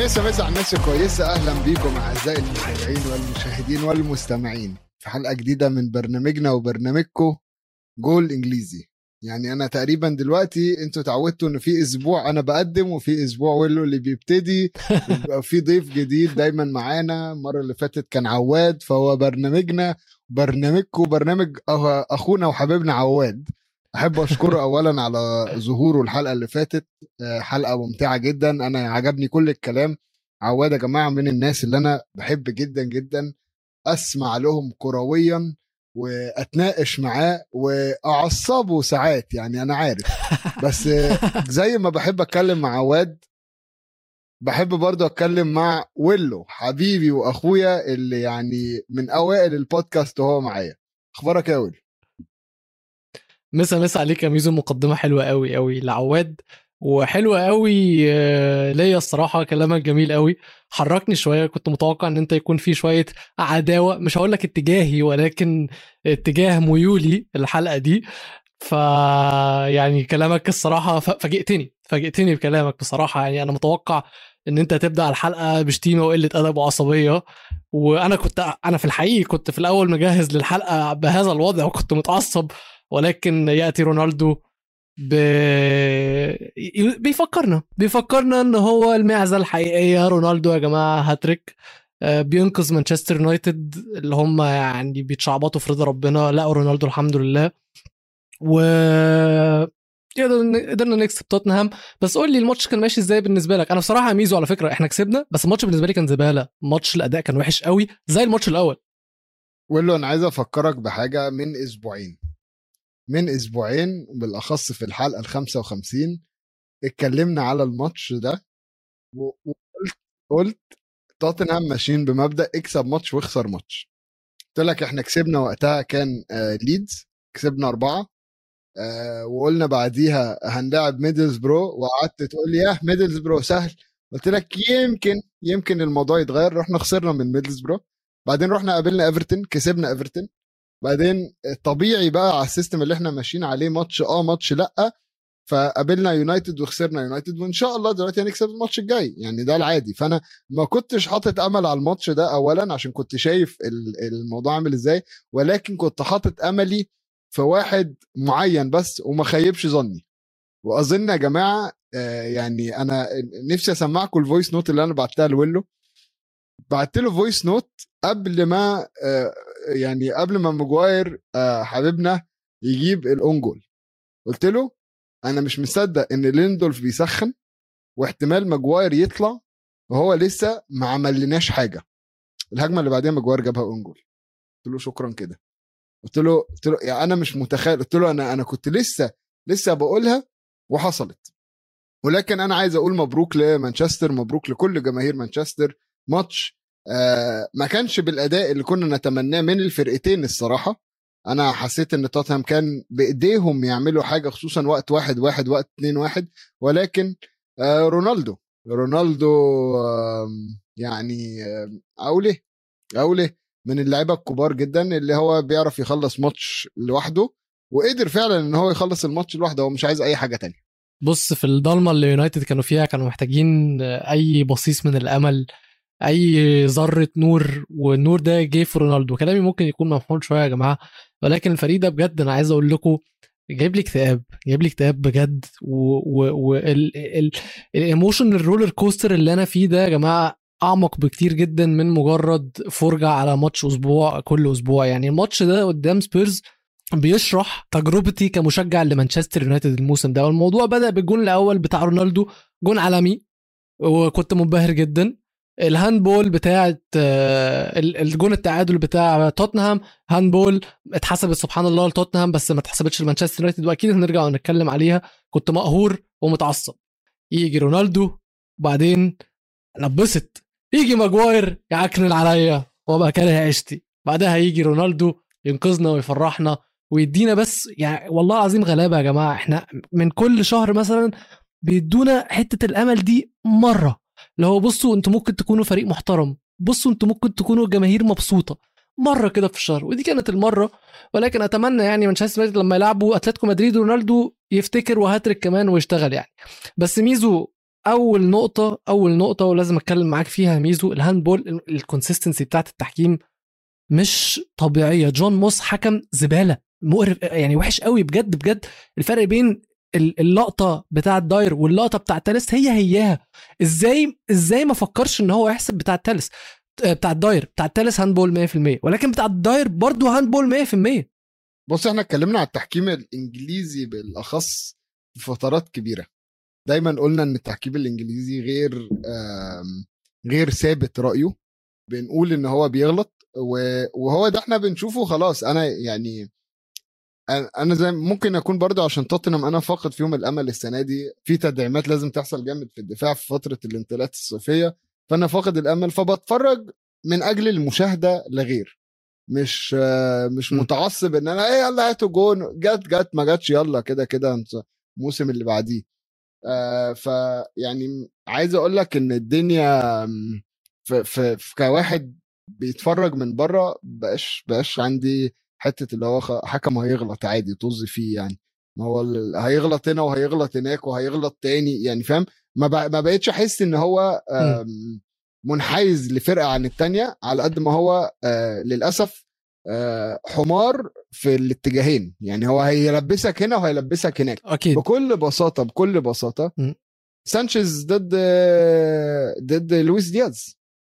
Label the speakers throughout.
Speaker 1: مسا مسا على الناس الكويسة أهلا بيكم أعزائي المتابعين والمشاهدين والمستمعين في حلقة جديدة من برنامجنا وبرنامجكم جول إنجليزي يعني أنا تقريبا دلوقتي أنتوا اتعودتوا إن في أسبوع أنا بقدم وفي أسبوع ويلو اللي بيبتدي وبيبقى في ضيف جديد دايما معانا المرة اللي فاتت كان عواد فهو برنامجنا برنامجكم برنامج أخ- أخونا وحبيبنا عواد أحب أشكره أولا على ظهوره الحلقة اللي فاتت آه، حلقة ممتعة جدا أنا عجبني كل الكلام عواد يا جماعة من الناس اللي أنا بحب جدا جدا أسمع لهم كرويا وأتناقش معاه وأعصبه ساعات يعني أنا عارف بس آه، زي ما بحب أتكلم مع عواد بحب برضه أتكلم مع ويلو حبيبي وأخويا اللي يعني من أوائل البودكاست وهو معايا أخبارك يا ويلو
Speaker 2: مسا مسا عليك يا ميزو مقدمه حلوه قوي قوي لعواد وحلوه قوي آه، ليا الصراحه كلامك جميل قوي حركني شويه كنت متوقع ان انت يكون في شويه عداوه مش هقول لك اتجاهي ولكن اتجاه ميولي الحلقه دي ف يعني كلامك الصراحه ف- فاجئتني فاجئتني بكلامك بصراحه يعني انا متوقع ان انت تبدا الحلقه بشتيمه وقله ادب وعصبيه وانا كنت انا في الحقيقه كنت في الاول مجهز للحلقه بهذا الوضع وكنت متعصب ولكن ياتي رونالدو ب... بيفكرنا بيفكرنا ان هو المعزه الحقيقيه رونالدو يا جماعه هاتريك آه، بينقذ مانشستر يونايتد اللي هم يعني بيتشعبطوا في رضا ربنا لقوا رونالدو الحمد لله و قدرنا قدرنا نكسب توتنهام بس قول لي الماتش كان ماشي ازاي بالنسبه لك انا بصراحه يا ميزو على فكره احنا كسبنا بس الماتش بالنسبه لي كان زباله ماتش الاداء كان وحش قوي زي الماتش الاول
Speaker 1: ويلو انا عايز افكرك بحاجه من اسبوعين من اسبوعين بالاخص في الحلقه ال 55 اتكلمنا على الماتش ده و- وقلت قلت توتنهام ماشيين بمبدا اكسب ماتش واخسر ماتش قلت لك احنا كسبنا وقتها كان آه ليدز كسبنا اربعه آه وقلنا بعديها هنلاعب ميدلز برو وقعدت تقول لي يا ميدلز برو سهل قلت لك يمكن يمكن الموضوع يتغير رحنا خسرنا من ميدلز برو بعدين رحنا قابلنا ايفرتون كسبنا ايفرتون بعدين طبيعي بقى على السيستم اللي احنا ماشيين عليه ماتش اه ماتش لا فقابلنا يونايتد وخسرنا يونايتد وان شاء الله دلوقتي هنكسب الماتش الجاي يعني ده العادي فانا ما كنتش حاطط امل على الماتش ده اولا عشان كنت شايف ال- الموضوع عامل ازاي ولكن كنت حاطط املي في واحد معين بس وما خيبش ظني واظن يا جماعه آه، يعني انا نفسي اسمعكم الفويس نوت اللي انا بعتها لويلو بعت له فويس نوت قبل ما آه، يعني قبل ما ماجواير آه، حبيبنا يجيب الاون جول قلت له انا مش مصدق ان ليندولف بيسخن واحتمال ماجواير يطلع وهو لسه ما عملناش حاجه الهجمه اللي بعديها ماجواير جابها اون جول قلت له شكرا كده قلت له قلت له يعني انا مش متخيل قلت له انا انا كنت لسه لسه بقولها وحصلت ولكن انا عايز اقول مبروك لمانشستر مبروك لكل جماهير مانشستر ماتش آه ما كانش بالاداء اللي كنا نتمناه من الفرقتين الصراحه انا حسيت ان توتنهام كان بايديهم يعملوا حاجه خصوصا وقت واحد واحد وقت اتنين واحد ولكن آه رونالدو رونالدو آم، يعني آم، اقول ايه اقول ايه من اللعيبه الكبار جدا اللي هو بيعرف يخلص ماتش لوحده وقدر فعلا ان هو يخلص الماتش لوحده هو مش عايز اي حاجه تانية
Speaker 2: بص في الضلمه اللي يونايتد كانوا فيها كانوا محتاجين اي بصيص من الامل اي ذره نور والنور ده جه في رونالدو كلامي ممكن يكون مفهوم شويه يا جماعه ولكن الفريق ده بجد انا عايز اقول لكم جايب لي اكتئاب جايب لي اكتئاب بجد والايموشن الرولر كوستر اللي انا فيه ده يا جماعه اعمق بكتير جدا من مجرد فرجه على ماتش اسبوع كل اسبوع يعني الماتش ده قدام سبيرز بيشرح تجربتي كمشجع لمانشستر يونايتد الموسم ده والموضوع بدا بالجون الاول بتاع رونالدو جون عالمي وكنت منبهر جدا الهاندبول بتاعت آه، ال- الجون التعادل بتاع توتنهام هاندبول اتحسبت سبحان الله لتوتنهام بس ما اتحسبتش لمانشستر يونايتد واكيد هنرجع ونتكلم عليها كنت مقهور ومتعصب يجي رونالدو وبعدين نبسط يجي ماجواير يعكنن عليا وابقى كاره عيشتي بعدها يجي رونالدو ينقذنا ويفرحنا ويدينا بس يعني والله العظيم غلابه يا جماعه احنا من كل شهر مثلا بيدونا حته الامل دي مره اللي هو بصوا انتوا ممكن تكونوا فريق محترم بصوا انتوا ممكن تكونوا جماهير مبسوطه مره كده في الشهر ودي كانت المره ولكن اتمنى يعني مانشستر يونايتد لما يلعبوا اتلتيكو مدريد رونالدو يفتكر وهاتريك كمان ويشتغل يعني بس ميزو اول نقطه اول نقطه ولازم اتكلم معاك فيها يا ميزو الهاندبول الكونسيستنسي بتاعت التحكيم مش طبيعيه جون موس حكم زباله مقرف يعني وحش قوي بجد بجد الفرق بين ال- اللقطه بتاعت داير واللقطه بتاعت تالس هي هياها ازاي ازاي ما فكرش ان هو يحسب بتاعت تالس آه، بتاعت داير بتاعت تالس هاندبول 100% ولكن بتاعت داير برضه هاندبول 100%
Speaker 1: بص احنا اتكلمنا على التحكيم الانجليزي بالاخص في فترات كبيره دايما قلنا ان التحكيم الانجليزي غير آم، غير ثابت رايه بنقول ان هو بيغلط و- وهو ده احنا بنشوفه خلاص انا يعني أنا- انا زي ممكن اكون برضه عشان توتنهام انا فاقد فيهم الامل السنه دي في تدعيمات لازم تحصل جامد في الدفاع في فتره الانتقالات الصيفيه فانا فاقد الامل فبتفرج من اجل المشاهده لغير مش آه، مش
Speaker 2: م.
Speaker 1: متعصب ان انا ايه يلا هاتوا جون جت جت ما جاتش يلا كده كده انت- الموسم اللي بعديه آه فيعني عايز اقول لك ان الدنيا آم، في, في, في كواحد بيتفرج من بره بقاش بقاش عندي حته اللي هو خ- حكم هيغلط عادي طز فيه يعني ما هو ال- هيغلط هنا وهيغلط هناك وهيغلط تاني يعني فاهم ما, بق- ما بقتش احس ان هو آم، منحيز لفرقه عن التانية على قد ما هو آه للاسف آه حمار في الاتجاهين يعني هو هيلبسك هنا وهيلبسك هناك
Speaker 2: اكيد
Speaker 1: بكل بساطه بكل بساطه
Speaker 2: م.
Speaker 1: سانشيز ضد ضد لويس دياز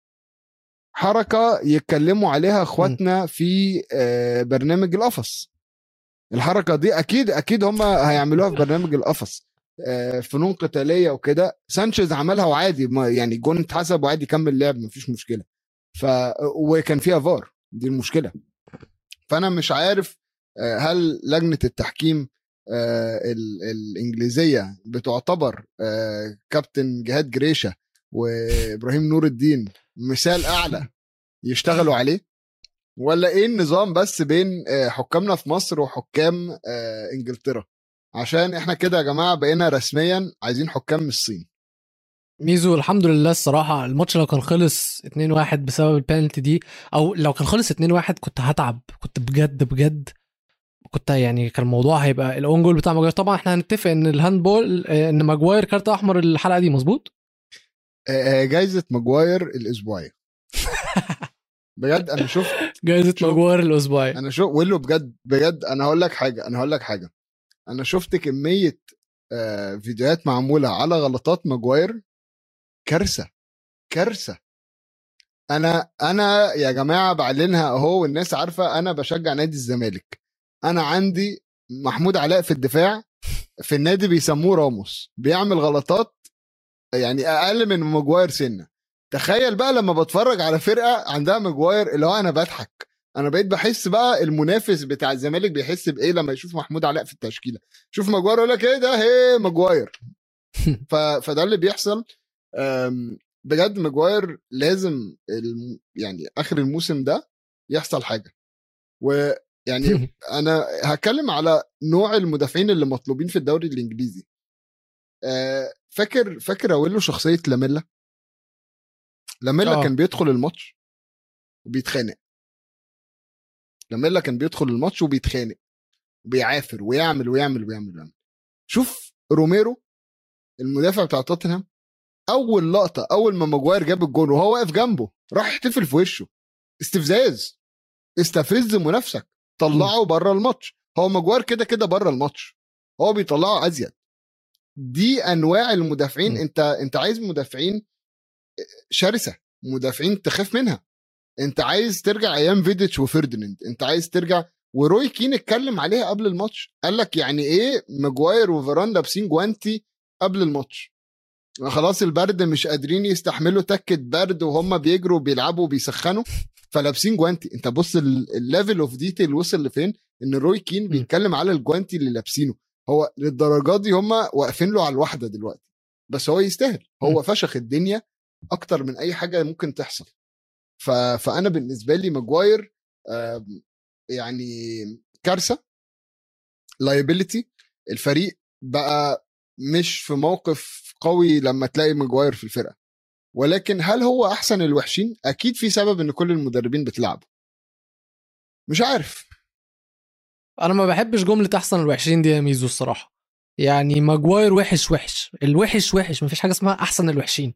Speaker 1: حركه يتكلموا عليها اخواتنا في آه، برنامج القفص الحركه دي اكيد اكيد هم هيعملوها في برنامج القفص آه، فنون قتاليه وكده سانشيز عملها وعادي ما- يعني جون اتحسب وعادي يكمل لعب مفيش مشكله ف وكان فيها فار دي المشكله فانا مش عارف آه، هل لجنه التحكيم آه، ال- الانجليزيه بتعتبر آه، كابتن جهاد جريشه وابراهيم نور الدين مثال اعلى يشتغلوا عليه ولا ايه النظام بس بين آه، حكامنا في مصر وحكام آه، انجلترا عشان احنا كده يا جماعه بقينا رسميا عايزين حكام من الصين
Speaker 2: ميزو الحمد لله الصراحه الماتش لو كان خلص 2-1 بسبب البينالتي دي او لو كان خلص 2-1 كنت هتعب كنت بجد بجد كنت يعني كان الموضوع هيبقى الاون جول بتاع ماجواير طبعا احنا هنتفق ان الهاندبول آه، ان ماجواير كارت احمر الحلقه دي مظبوط
Speaker 1: آه، آه، جايزه ماجواير الاسبوعيه بجد انا شفت
Speaker 2: جائزه
Speaker 1: شوف.
Speaker 2: ماجواير الاسبوعيه
Speaker 1: انا شو ويلو بجد بجد انا هقول لك حاجه انا هقول لك حاجه انا شفت كميه آه، فيديوهات معموله على غلطات ماجواير كارثه كارثه انا انا يا جماعه بعلنها اهو والناس عارفه انا بشجع نادي الزمالك انا عندي محمود علاء في الدفاع في النادي بيسموه راموس بيعمل غلطات يعني اقل من ماجواير سنه تخيل بقى لما بتفرج على فرقه عندها ماجواير اللي هو انا بضحك انا بقيت بحس بقى المنافس بتاع الزمالك بيحس بايه لما يشوف محمود علاء في التشكيله شوف ماجواير يقول لك ايه ده هي ماجواير ف... فده اللي بيحصل أم، بجد ماجواير لازم الم... يعني اخر الموسم ده يحصل حاجه ويعني انا هتكلم على نوع المدافعين اللي مطلوبين في الدوري الانجليزي أه، فاكر فاكر اقول شخصيه لاميلا لاميلا
Speaker 2: آه.
Speaker 1: كان بيدخل الماتش وبيتخانق لاميلا كان بيدخل الماتش وبيتخانق وبيعافر ويعمل ويعمل ويعمل ويعمل شوف روميرو المدافع بتاع توتنهام اول لقطه اول ما ماجواير جاب الجون وهو واقف جنبه راح يحتفل في وشه استفزاز استفز منافسك طلعه بره الماتش هو ماجواير كده كده بره الماتش هو بيطلعه ازيد دي انواع المدافعين
Speaker 2: م.
Speaker 1: انت انت عايز مدافعين شرسه مدافعين تخاف منها انت عايز ترجع ايام فيديتش وفرديناند انت عايز ترجع وروي كين اتكلم عليها قبل الماتش قال لك يعني ايه ماجواير وفيران لابسين جوانتي قبل الماتش خلاص البرد مش قادرين يستحملوا تكة برد وهم بيجروا بيلعبوا وبيسخنوا فلابسين جوانتي انت بص الليفل اوف ديتيل وصل لفين ان روي كين بيتكلم على الجوانتي اللي لابسينه هو للدرجه دي هم واقفين له على الواحده دلوقتي بس هو يستاهل هو فشخ الدنيا اكتر من اي حاجه ممكن تحصل ف... فانا بالنسبه لي ماجواير آم، يعني كارثه لايبيليتي الفريق بقى مش في موقف قوي لما تلاقي ماجواير في الفرقه ولكن هل هو احسن الوحشين اكيد في سبب ان كل المدربين بتلعبه مش عارف
Speaker 2: انا ما بحبش جمله احسن الوحشين دي يا ميزو الصراحه يعني ماجواير وحش وحش الوحش وحش مفيش حاجه اسمها احسن الوحشين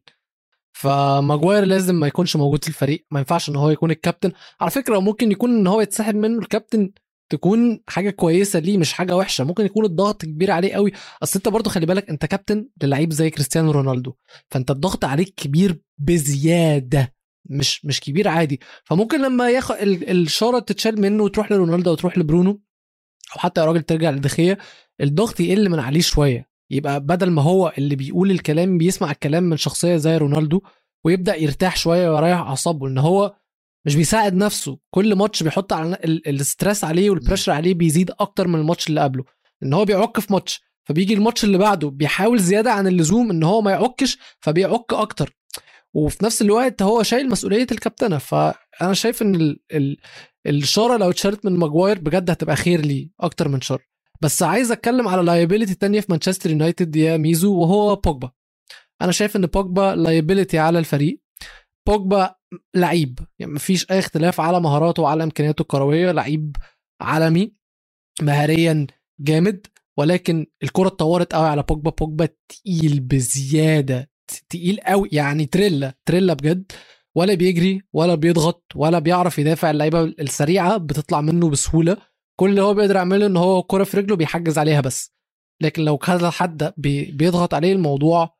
Speaker 2: فماجواير لازم ما يكونش موجود في الفريق ما ينفعش ان هو يكون الكابتن على فكره ممكن يكون ان هو يتسحب منه الكابتن تكون حاجه كويسه ليه مش حاجه وحشه ممكن يكون الضغط كبير عليه قوي اصل انت برضو خلي بالك انت كابتن للعيب زي كريستيانو رونالدو فانت الضغط عليك كبير بزياده مش مش كبير عادي فممكن لما ياخد الشاره تتشال منه وتروح لرونالدو او تروح لبرونو او حتى يا راجل ترجع لدخيه الضغط يقل من عليه شويه يبقى بدل ما هو اللي بيقول الكلام بيسمع الكلام من شخصيه زي رونالدو ويبدا يرتاح شويه ويريح اعصابه ان هو مش بيساعد نفسه كل ماتش بيحط على الاسترس عليه والبريشر عليه بيزيد اكتر من الماتش اللي قبله ان هو بيعك في ماتش فبيجي الماتش اللي بعده بيحاول زياده عن اللزوم ان هو ما يعكش فبيعك اكتر وفي نفس الوقت هو شايل مسؤوليه الكابتنه فانا شايف ان ال ال الشاره لو اتشالت من ماجواير بجد هتبقى خير ليه اكتر من شر بس عايز اتكلم على لايبيليتي تانية في مانشستر يونايتد يا ميزو وهو بوجبا انا شايف ان بوجبا لايبيليتي على الفريق بوجبا لعيب يعني مفيش اي اختلاف على مهاراته وعلى امكانياته الكرويه لعيب عالمي مهاريا جامد ولكن الكره اتطورت قوي على بوجبا بوجبا تقيل بزياده تقيل قوي يعني تريلا تريلا بجد ولا بيجري ولا بيضغط ولا بيعرف يدافع اللعيبه السريعه بتطلع منه بسهوله كل اللي هو بيقدر يعمله ان هو الكره في رجله بيحجز عليها بس لكن لو كذا حد بيضغط عليه الموضوع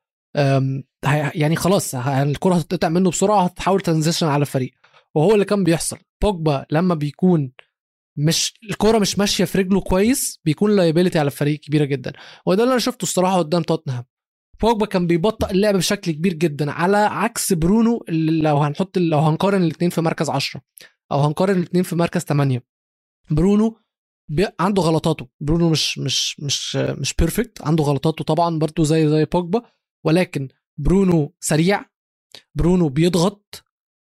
Speaker 2: يعني خلاص الكره هتتقطع منه بسرعه هتحاول تنزيشن على الفريق وهو اللي كان بيحصل بوجبا لما بيكون مش الكوره مش ماشيه في رجله كويس بيكون لايبيليتي على الفريق كبيره جدا وده اللي انا شفته الصراحه قدام توتنهام بوجبا كان بيبطئ اللعب بشكل كبير جدا على عكس برونو اللي لو هنحط لو هنقارن الاثنين في مركز 10 او هنقارن الاثنين في مركز 8 برونو عنده غلطاته برونو مش مش مش مش بيرفكت عنده غلطاته طبعا برضه زي زي بوجبا ولكن برونو سريع برونو بيضغط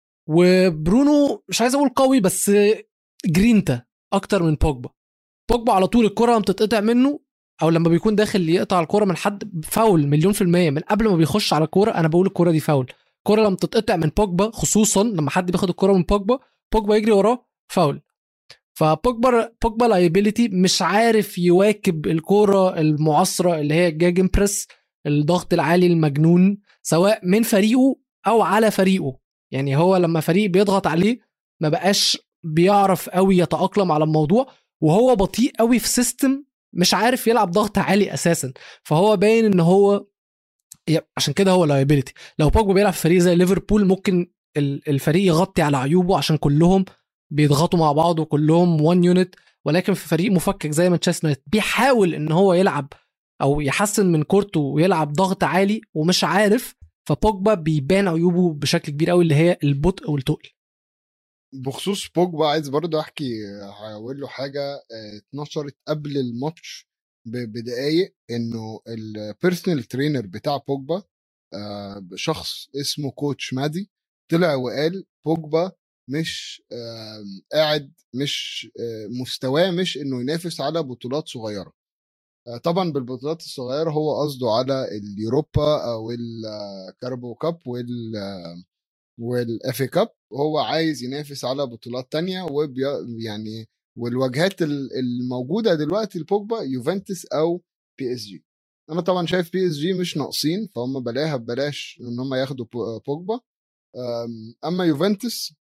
Speaker 2: وبرونو مش عايز اقول قوي بس جرينتا اكتر من بوجبا بوجبا على طول الكره بتتقطع منه او لما بيكون داخل يقطع الكره من حد فاول مليون في الميه من قبل ما بيخش على الكوره انا بقول الكوره دي فاول الكوره لما تتقطع من بوجبا خصوصا لما حد بياخد الكوره من بوجبا بوجبا يجري وراه فاول فبوجبا بوجبا لايبيليتي مش عارف يواكب الكوره المعاصره اللي هي جاجن بريس الضغط العالي المجنون سواء من فريقه او على فريقه يعني هو لما فريق بيضغط عليه ما بقاش بيعرف قوي يتاقلم على الموضوع وهو بطيء قوي في سيستم مش عارف يلعب ضغط عالي اساسا فهو باين ان هو عشان كده هو لايبيليتي لو بوجبا بيلعب في فريق زي ليفربول ممكن الفريق يغطي على عيوبه عشان كلهم بيضغطوا مع بعض وكلهم وان يونت ولكن في فريق مفكك زي مانشستر يونايتد بيحاول ان هو يلعب او يحسن من كورته ويلعب ضغط عالي ومش عارف فبوجبا بيبان عيوبه بشكل كبير قوي اللي هي البطء والتقل
Speaker 1: بخصوص بوجبا عايز برضه احكي هقول له حاجه آه، اتنشرت قبل الماتش بدقايق انه البيرسونال ترينر بتاع بوجبا آه، شخص اسمه كوتش مادي طلع وقال بوجبا مش قاعد مش آه، مستواه مش انه ينافس على بطولات صغيره طبعا بالبطولات الصغيره هو قصده على اليوروبا او الكاربو كاب وال والافي كاب هو عايز ينافس على بطولات تانية وبي يعني والواجهات الموجوده دلوقتي لبوجبا يوفنتوس او بي اس جي انا طبعا شايف بي اس جي مش ناقصين فهم بلاها ببلاش ان هم ياخدوا بوجبا اما يوفنتوس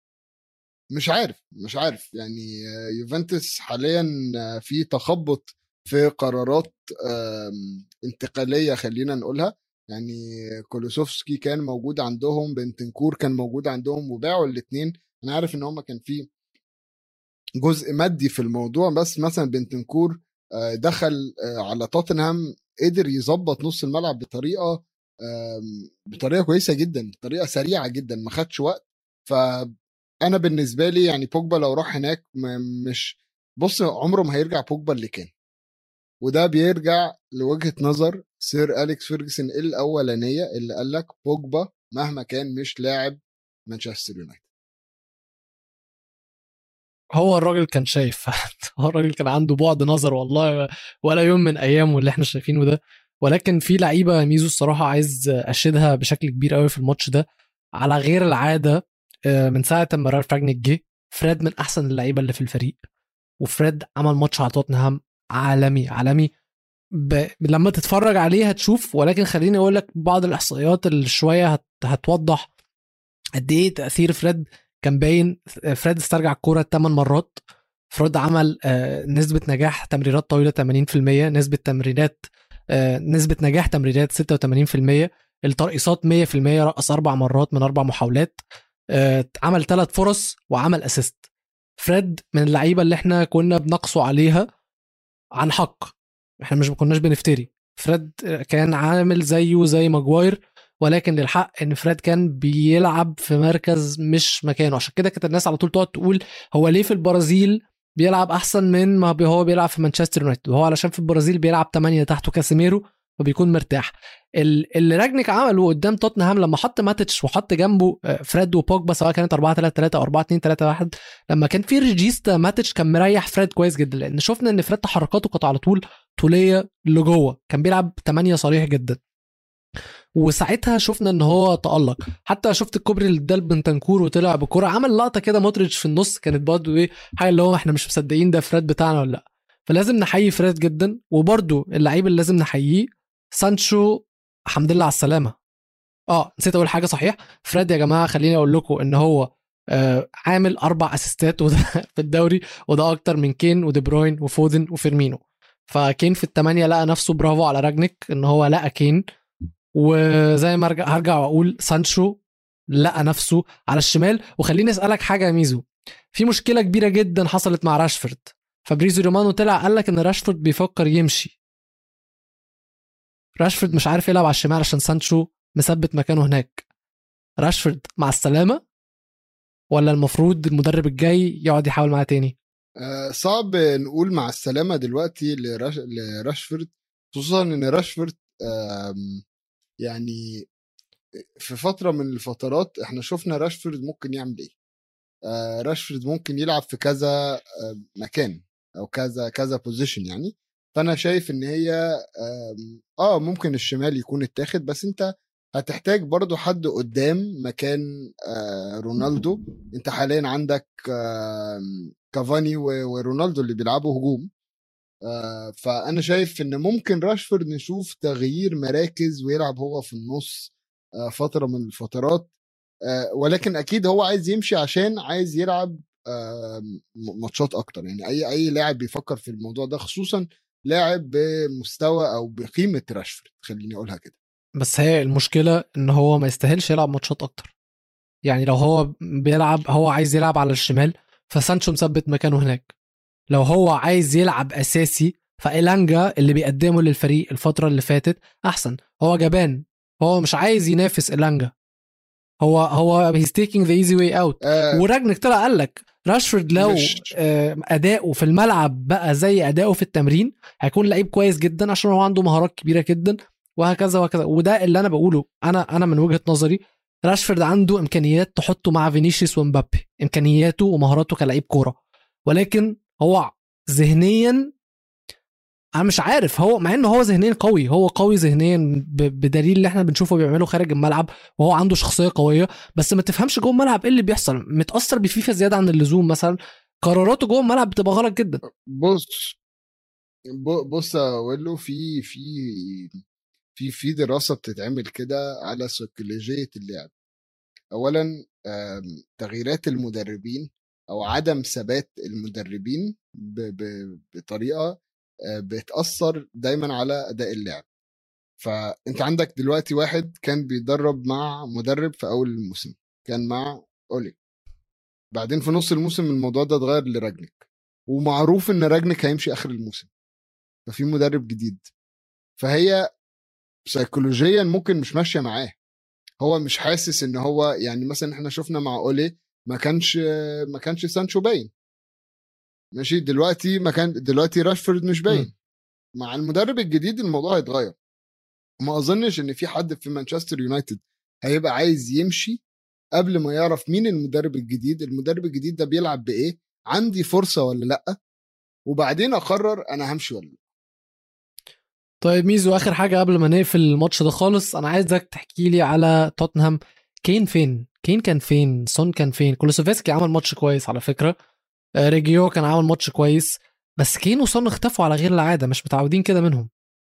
Speaker 1: مش عارف مش عارف يعني يوفنتوس حاليا في تخبط في قرارات انتقاليه خلينا نقولها يعني كولوسوفسكي كان موجود عندهم بنتنكور كان موجود عندهم وباعوا الاثنين انا عارف ان هم كان في جزء مادي في الموضوع بس مثلا بنتنكور آه، دخل آه، على توتنهام قدر يظبط نص الملعب بطريقه بطريقه كويسه جدا بطريقه سريعه جدا ما خدش وقت فانا بالنسبه لي يعني بوجبا لو راح هناك مش بص عمره ما هيرجع بوجبا اللي كان وده بيرجع لوجهه نظر سير اليكس فيرجسون الاولانيه اللي قال لك بوجبا مهما كان مش لاعب مانشستر يونايتد
Speaker 2: هو الراجل كان شايف هو الراجل كان عنده بعد نظر والله ولا يوم من ايامه اللي احنا شايفينه ده ولكن في لعيبه ميزو الصراحه عايز اشيدها بشكل كبير قوي في الماتش ده على غير العاده آه، من ساعه ما رالف راجنيك جه فريد من احسن اللعيبه اللي في الفريق وفريد عمل ماتش على توتنهام عالمي عالمي ب... لما تتفرج عليه هتشوف ولكن خليني اقول لك بعض الاحصائيات اللي شويه هت... هتوضح قد ايه تاثير فريد كان باين فريد استرجع الكوره 8 مرات فريد عمل آه، نسبه نجاح تمريرات طويله 80% نسبه تمريرات آه، نسبه نجاح تمريرات 86% الترقيصات 100% رقص اربع مرات من اربع محاولات آه، عمل ثلاث فرص وعمل اسيست فريد من اللعيبه اللي احنا كنا بنقصوا عليها عن حق احنا مش ما كناش بنفتري فريد كان عامل زيه زي ماجواير ولكن للحق ان فريد كان بيلعب في مركز مش مكانه عشان كده كانت الناس على طول تقعد تقول هو ليه في البرازيل بيلعب احسن من ما هو بيلعب في مانشستر يونايتد وهو علشان في البرازيل بيلعب 8 تحته كاسيميرو فبيكون مرتاح اللي راجنيك عمله قدام توتنهام لما حط ماتش وحط جنبه آه، فريد وبوجبا سواء كانت 4 3 3 او 4 2 3 1 لما كان في ريجيستا ماتش كان مريح فريد كويس جدا لان شفنا ان فريد تحركاته كانت على طول طوليه لجوه كان بيلعب 8 صريح جدا وساعتها شفنا ان هو تالق حتى شفت الكوبري اللي اداه بنتنكور وطلع بكوره عمل لقطه كده مودريتش في النص كانت برضه ايه حاجه اللي هو احنا مش مصدقين ده فريد بتاعنا ولا لا فلازم نحيي فريد جدا وبرده اللعيب اللي لازم نحييه سانشو الحمد لله على السلامه اه نسيت اقول حاجه صحيح فريد يا جماعه خليني اقول لكم ان هو آه عامل اربع اسيستات وده في الدوري وده اكتر من كين ودي بروين وفودن وفيرمينو فكين في الثمانيه لقى نفسه برافو على راجنيك ان هو لقى كين وزي ما ارجع هرجع واقول سانشو لقى نفسه على الشمال وخليني اسالك حاجه يا ميزو في مشكله كبيره جدا حصلت مع راشفورد فابريزو رومانو طلع قال لك ان راشفورد بيفكر يمشي راشفورد مش عارف يلعب على الشمال عشان سانشو مثبت مكانه هناك راشفورد مع السلامه ولا المفروض المدرب الجاي يقعد يحاول معاه تاني
Speaker 1: آه صعب نقول مع السلامه دلوقتي لراش... لراشفورد خصوصا ان راشفورد يعني في فتره من الفترات احنا شفنا راشفورد ممكن يعمل ايه آه راشفورد ممكن يلعب في كذا آه مكان او كذا كذا بوزيشن يعني فانا شايف ان هي اه ممكن الشمال يكون اتاخد بس انت هتحتاج برضو حد قدام مكان آه رونالدو انت حاليا عندك آه كافاني ورونالدو اللي بيلعبوا هجوم آه فانا شايف ان ممكن راشفورد نشوف تغيير مراكز ويلعب هو في النص آه فتره من الفترات آه ولكن اكيد هو عايز يمشي عشان عايز يلعب آه ماتشات اكتر يعني اي اي لاعب بيفكر في الموضوع ده خصوصا لاعب بمستوى او بقيمه راشفورد خليني اقولها كده
Speaker 2: بس هي المشكله ان هو ما يستاهلش يلعب ماتشات اكتر يعني لو هو بيلعب هو عايز يلعب على الشمال فسانشو مثبت مكانه هناك لو هو عايز يلعب اساسي فإيلانجا اللي بيقدمه للفريق الفتره اللي فاتت احسن هو جبان هو مش عايز ينافس إيلانجا هو هو هيز تيكينج ذا ايزي واي اوت وراجنك طلع قال لك راشفورد لو آه اداؤه في الملعب بقى زي اداؤه في التمرين هيكون لعيب كويس جدا عشان هو عنده مهارات كبيره جدا وهكذا وهكذا وده اللي انا بقوله انا انا من وجهه نظري راشفورد عنده امكانيات تحطه مع فينيسيوس ومبابي امكانياته ومهاراته كلاعب كوره ولكن هو ذهنيا انا مش عارف هو مع انه هو ذهنيا قوي هو قوي ذهنيا بدليل اللي احنا بنشوفه بيعمله خارج الملعب وهو عنده شخصيه قويه بس ما تفهمش جوه الملعب ايه اللي بيحصل متاثر بفيفا زياده عن اللزوم مثلا قراراته جوه الملعب بتبقى غلط جدا
Speaker 1: بص بص اقول له في في في في دراسه بتتعمل كده على سيكولوجيه اللعب اولا تغييرات المدربين او عدم ثبات المدربين بطريقه آه، بتاثر دايما على اداء اللعب فانت عندك دلوقتي واحد كان بيدرب مع مدرب في اول الموسم كان مع اولي بعدين في نص الموسم الموضوع ده اتغير لراجنك ومعروف ان راجنك هيمشي اخر الموسم ففي مدرب جديد فهي سيكولوجيا ممكن مش ماشيه معاه هو مش حاسس ان هو يعني مثلا احنا شفنا مع اولي ما كانش ما كانش سانشو باين ماشي دلوقتي مكان دلوقتي راشفورد مش باين مع المدرب الجديد الموضوع هيتغير ما اظنش ان في حد في مانشستر يونايتد هيبقى عايز يمشي قبل ما يعرف مين المدرب الجديد المدرب الجديد ده بيلعب بايه عندي فرصه ولا لا وبعدين اقرر انا همشي ولا لا
Speaker 2: طيب ميزو اخر حاجه قبل ما نقفل الماتش ده خالص انا عايزك تحكي لي على توتنهام كين فين كين كان فين سون كان فين كولوسوفسكي عمل ماتش كويس على فكره آه، ريجيو كان عامل ماتش كويس بس كين وسون اختفوا على غير العاده مش متعودين كده منهم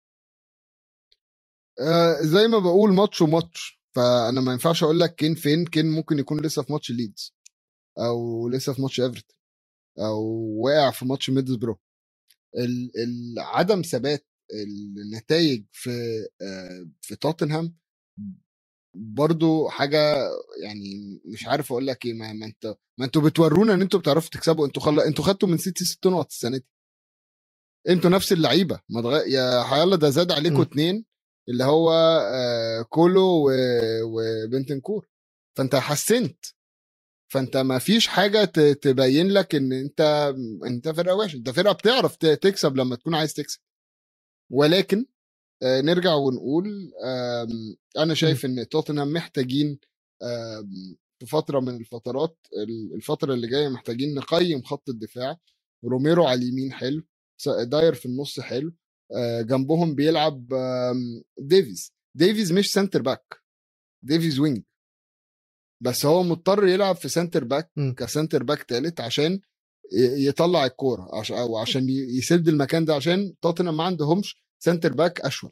Speaker 1: آه زي ما بقول ماتش وماتش فانا ما ينفعش اقول لك كين فين كين ممكن يكون لسه في ماتش ليدز او لسه في ماتش ايفرتون او واقع في ماتش ميدلسبرو ال- ال- عدم ثبات النتائج في آه، في توتنهام برضو حاجه يعني مش عارف اقول لك ايه ما, ما انت ما انتوا بتورونا ان انتوا بتعرفوا تكسبوا انتوا خل... انتوا خدتوا من سيتي ست نقط السنه دي انتوا نفس اللعيبه ما تغ... يا حيالله ده زاد عليكم
Speaker 2: م.
Speaker 1: اتنين اللي هو آه كولو و... وبنتنكور فانت حسنت فانت ما فيش حاجه ت... تبين لك ان انت انت فرقه وحشه انت فرقه بتعرف ت... تكسب لما تكون عايز تكسب ولكن آه نرجع ونقول آم، انا شايف ان توتنهام محتاجين آم، في فتره من الفترات ال- الفتره اللي جايه محتاجين نقيم خط الدفاع روميرو على اليمين حلو س- داير في النص حلو آه، جنبهم بيلعب آم، ديفيز ديفيز مش سنتر باك ديفيز وينج بس هو مضطر يلعب في سنتر باك
Speaker 2: م.
Speaker 1: كسنتر باك تالت عشان ي- يطلع الكوره عشان او عشان ي- يسد المكان ده عشان توتنهام ما عندهمش سنتر باك اشول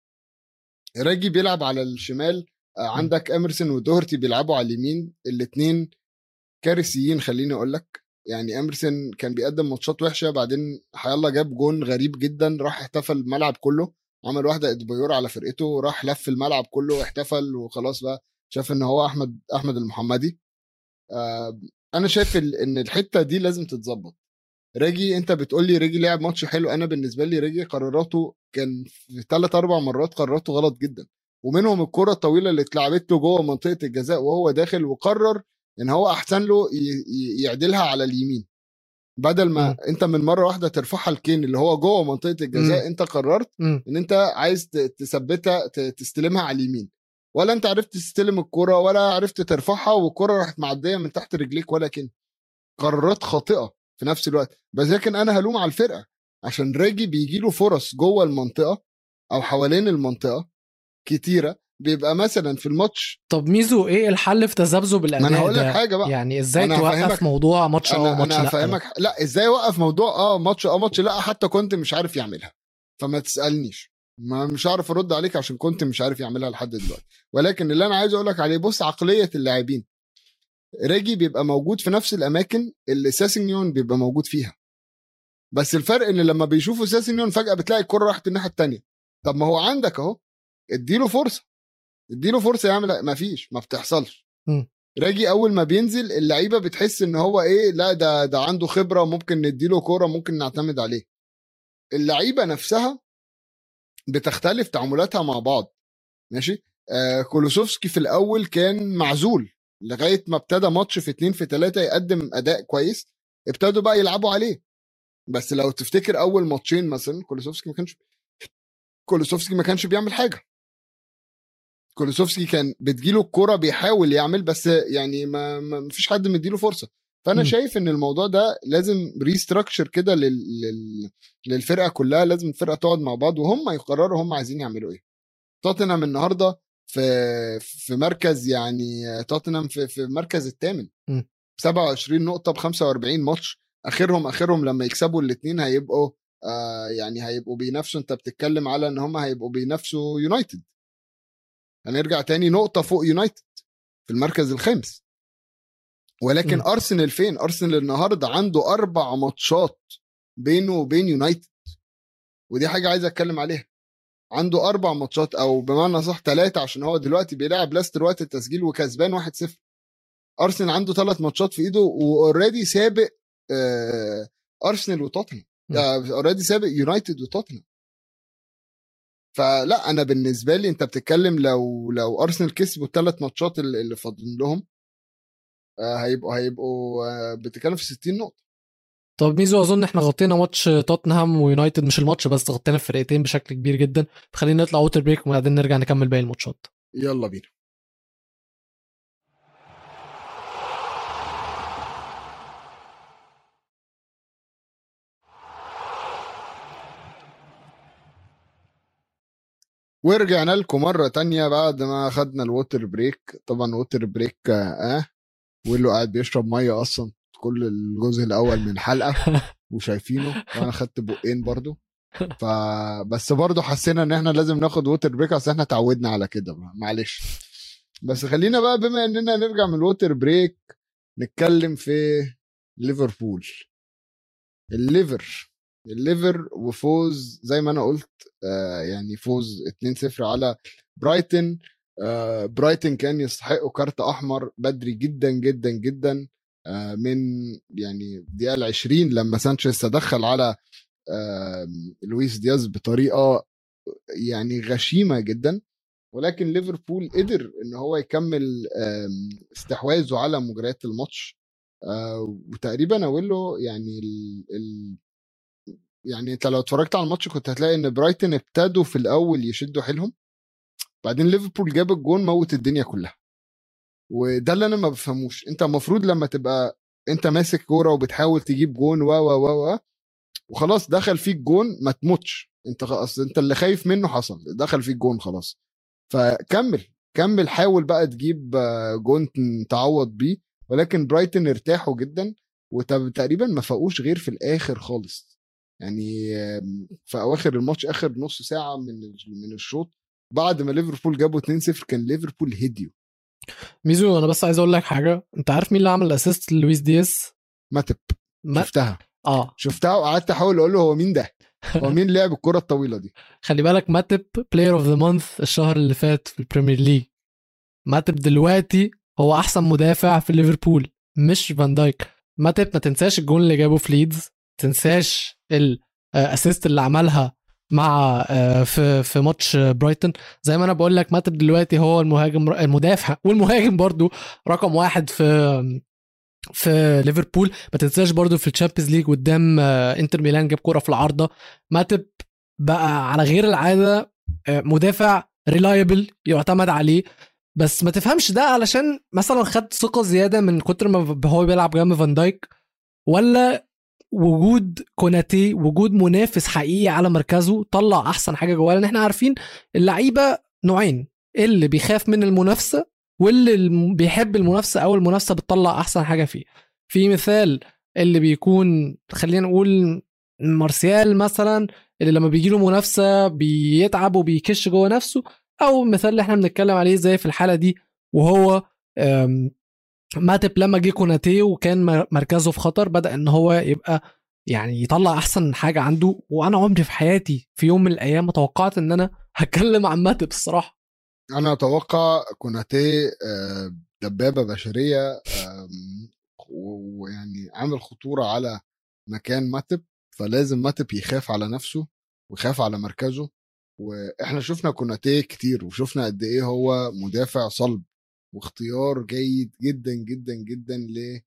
Speaker 1: راجي بيلعب على الشمال آه، عندك اميرسون ودوهرتي بيلعبوا على اليمين الاثنين كارثيين خليني اقول لك يعني اميرسون كان بيقدم ماتشات وحشه بعدين حيالله جاب جون غريب جدا راح احتفل الملعب كله عمل واحده ادبيور على فرقته راح لف الملعب كله واحتفل وخلاص بقى شاف ان هو احمد احمد المحمدي آه، انا شايف ال- ان الحته دي لازم تتظبط ريجي انت بتقول لي ريجي لعب ماتش حلو انا بالنسبه لي ريجي قراراته كان في ثلاث اربع مرات قراراته غلط جدا ومنهم الكره الطويله اللي اتلعبت له جوه منطقه الجزاء وهو داخل وقرر ان هو احسن له ي- ي- يعدلها على اليمين بدل ما
Speaker 2: مم.
Speaker 1: انت من مره واحده ترفعها الكين اللي هو جوه منطقه الجزاء
Speaker 2: مم.
Speaker 1: انت قررت
Speaker 2: مم.
Speaker 1: ان انت عايز ت- تثبتها ت- تستلمها على اليمين ولا انت عرفت تستلم الكرة ولا عرفت ترفعها والكرة راحت معديه من تحت رجليك ولا كده قرارات خاطئه في نفس الوقت بس لكن انا هلوم على الفرقه عشان راجي بيجي له فرص جوه المنطقه او حوالين المنطقه كتيره بيبقى مثلا في الماتش
Speaker 2: طب ميزو ايه الحل في تذبذب
Speaker 1: ما
Speaker 2: الاداء
Speaker 1: انا هقول لك
Speaker 2: ده؟
Speaker 1: حاجه بقى
Speaker 2: يعني ازاي
Speaker 1: أنا
Speaker 2: توقف
Speaker 1: هفهمك-
Speaker 2: موضوع ماتش اه
Speaker 1: انا
Speaker 2: وماتش
Speaker 1: انا
Speaker 2: لا
Speaker 1: هفهمك لا ازاي اوقف موضوع اه ماتش اه ماتش لا حتى كنت مش عارف يعملها فما تسالنيش ما مش عارف ارد عليك عشان كنت مش عارف يعملها لحد دلوقتي ولكن اللي انا عايز اقول لك عليه بص عقليه اللاعبين ريجي بيبقى موجود في نفس الاماكن اللي ساسينيون بيبقى موجود فيها بس الفرق ان لما بيشوفوا ساسينيون فجاه بتلاقي الكره راحت الناحيه التانية طب ما هو عندك اهو اديله فرصه اديله فرصه يعمل ما فيش ما بتحصلش
Speaker 2: مم.
Speaker 1: راجي اول ما بينزل اللعيبه بتحس ان هو ايه لا ده ده عنده خبره ممكن نديله كوره ممكن نعتمد عليه اللعيبه نفسها بتختلف تعاملاتها مع بعض ماشي آه كولوسوفسكي في الاول كان معزول لغايه ما ابتدى ماتش في اتنين في تلاته يقدم اداء كويس ابتدوا بقى يلعبوا عليه بس لو تفتكر اول ماتشين مثلا كولوسوفسكي ما كانش كولوسوفسكي ما كانش بيعمل حاجه كولوسوفسكي كان بتجيله الكرة بيحاول يعمل بس يعني ما, ما فيش حد مديله فرصه فانا
Speaker 2: مم.
Speaker 1: شايف ان الموضوع ده لازم ريستراكشر كده لل... لل... للفرقه كلها لازم الفرقه تقعد مع بعض وهم يقرروا هم عايزين يعملوا ايه توتنهام النهارده في في مركز يعني توتنهام في في المركز الثامن
Speaker 2: مم.
Speaker 1: 27 نقطه ب 45 ماتش اخرهم اخرهم لما يكسبوا الاثنين هيبقوا آه يعني هيبقوا بينافسوا انت بتتكلم على ان هم هيبقوا بينافسوا يونايتد هنرجع تاني نقطه فوق يونايتد في المركز الخامس ولكن
Speaker 2: مم.
Speaker 1: ارسنال فين ارسنال النهارده عنده اربع ماتشات بينه وبين يونايتد ودي حاجه عايز اتكلم عليها عنده اربع ماتشات او بمعنى صح ثلاثه عشان هو دلوقتي بيلعب لاستر وقت التسجيل وكسبان 1-0 ارسنال عنده ثلاث ماتشات في ايده واوريدي سابق آه، ارسنال وتوتنهام
Speaker 2: م.
Speaker 1: اوريدي سابق يونايتد وتوتنهام فلا انا بالنسبه لي انت بتتكلم لو لو ارسنال كسبوا الثلاث ماتشات اللي اللي فاضلين لهم آه، هيبقوا هيبقوا آه، بتتكلم في 60 نقطه
Speaker 2: طب ميزو اظن احنا غطينا ماتش توتنهام ويونايتد مش الماتش بس غطينا الفرقتين بشكل كبير جدا فخلينا نطلع ووتر بريك وبعدين نرجع نكمل باقي الماتشات
Speaker 1: يلا بينا ورجعنا لكم مرة تانية بعد ما خدنا الووتر بريك طبعا ووتر بريك اه, آه ويلو قاعد بيشرب مية اصلا كل الجزء الاول من الحلقة وشايفينه وانا خدت بقين برضو فبس برضه حسينا ان احنا لازم ناخد ووتر بريك اصل احنا اتعودنا على كده بقى. معلش بس خلينا بقى بما اننا نرجع من الووتر بريك نتكلم في ليفربول الليفر الليفر وفوز زي ما انا قلت آه يعني فوز 2-0 على برايتن آه برايتن كان يستحقوا كارت احمر بدري جدا جدا جدا آه من يعني الدقيقه 20 لما سانشيز تدخل على آه لويس دياز بطريقه يعني غشيمه جدا ولكن ليفربول قدر ان هو يكمل استحواذه على مجريات الماتش آه وتقريبا اقول له يعني ال ال يعني انت لو اتفرجت على الماتش كنت هتلاقي ان برايتن ابتدوا في الاول يشدوا حيلهم بعدين ليفربول جاب الجون موت الدنيا كلها وده اللي انا ما بفهموش انت المفروض لما تبقى انت ماسك كوره وبتحاول تجيب جون و و و و وخلاص دخل فيك جون ما تموتش انت اصل انت اللي خايف منه حصل دخل فيك جون خلاص فكمل كمل حاول بقى تجيب جون تعوض بيه ولكن برايتن ارتاحوا جدا وتقريبا ما فاقوش غير في الاخر خالص يعني في اواخر الماتش اخر نص ساعه من من الشوط بعد ما ليفربول جابوا 2-0 كان ليفربول هديو
Speaker 2: ميزو انا بس عايز اقول لك حاجه انت عارف مين اللي عمل اسيست لويس دياس
Speaker 1: ماتب ما... شفتها
Speaker 2: اه
Speaker 1: شفتها وقعدت احاول اقول له هو مين ده هو مين لعب الكره الطويله دي
Speaker 2: خلي بالك ماتب بلاير اوف ذا مانث الشهر اللي فات في البريمير ليج ماتب دلوقتي هو احسن مدافع في ليفربول مش فان دايك ماتب ما تنساش الجون اللي جابه في ليدز تنساش الاسيست اللي عملها مع آه، في في ماتش برايتون زي ما انا بقول لك ماتب دلوقتي هو المهاجم المدافع والمهاجم برضو رقم واحد في في ليفربول ما تنساش برضو في الشامبيونز ليج قدام آه، انتر ميلان جاب كوره في العارضه ماتب بقى على غير العاده آه، مدافع ريلايبل يعتمد عليه بس ما تفهمش ده علشان مثلا خد ثقه زياده من كتر ما هو بيلعب جنب فان دايك ولا وجود كوناتي وجود منافس حقيقي على مركزه طلع احسن حاجه جواه لان احنا عارفين اللعيبه نوعين اللي بيخاف من المنافسه واللي بيحب المنافسه او المنافسه بتطلع احسن حاجه فيه في مثال اللي بيكون خلينا نقول مارسيال مثلا اللي لما بيجي له منافسه بيتعب وبيكش جوه نفسه او المثال اللي احنا بنتكلم عليه زي في الحاله دي وهو ماتب لما جه كوناتي وكان مركزه في خطر بدا ان هو يبقى يعني يطلع احسن حاجه عنده وانا عمري في حياتي في يوم من الايام ما توقعت ان انا هتكلم عن ماتب الصراحه
Speaker 1: انا اتوقع كوناتي آه، دبابه بشريه ويعني عامل خطوره على مكان ماتب فلازم ماتب يخاف على نفسه ويخاف على مركزه واحنا شفنا كوناتي كتير وشفنا قد ايه هو مدافع صلب واختيار جيد جدا جدا جدا ل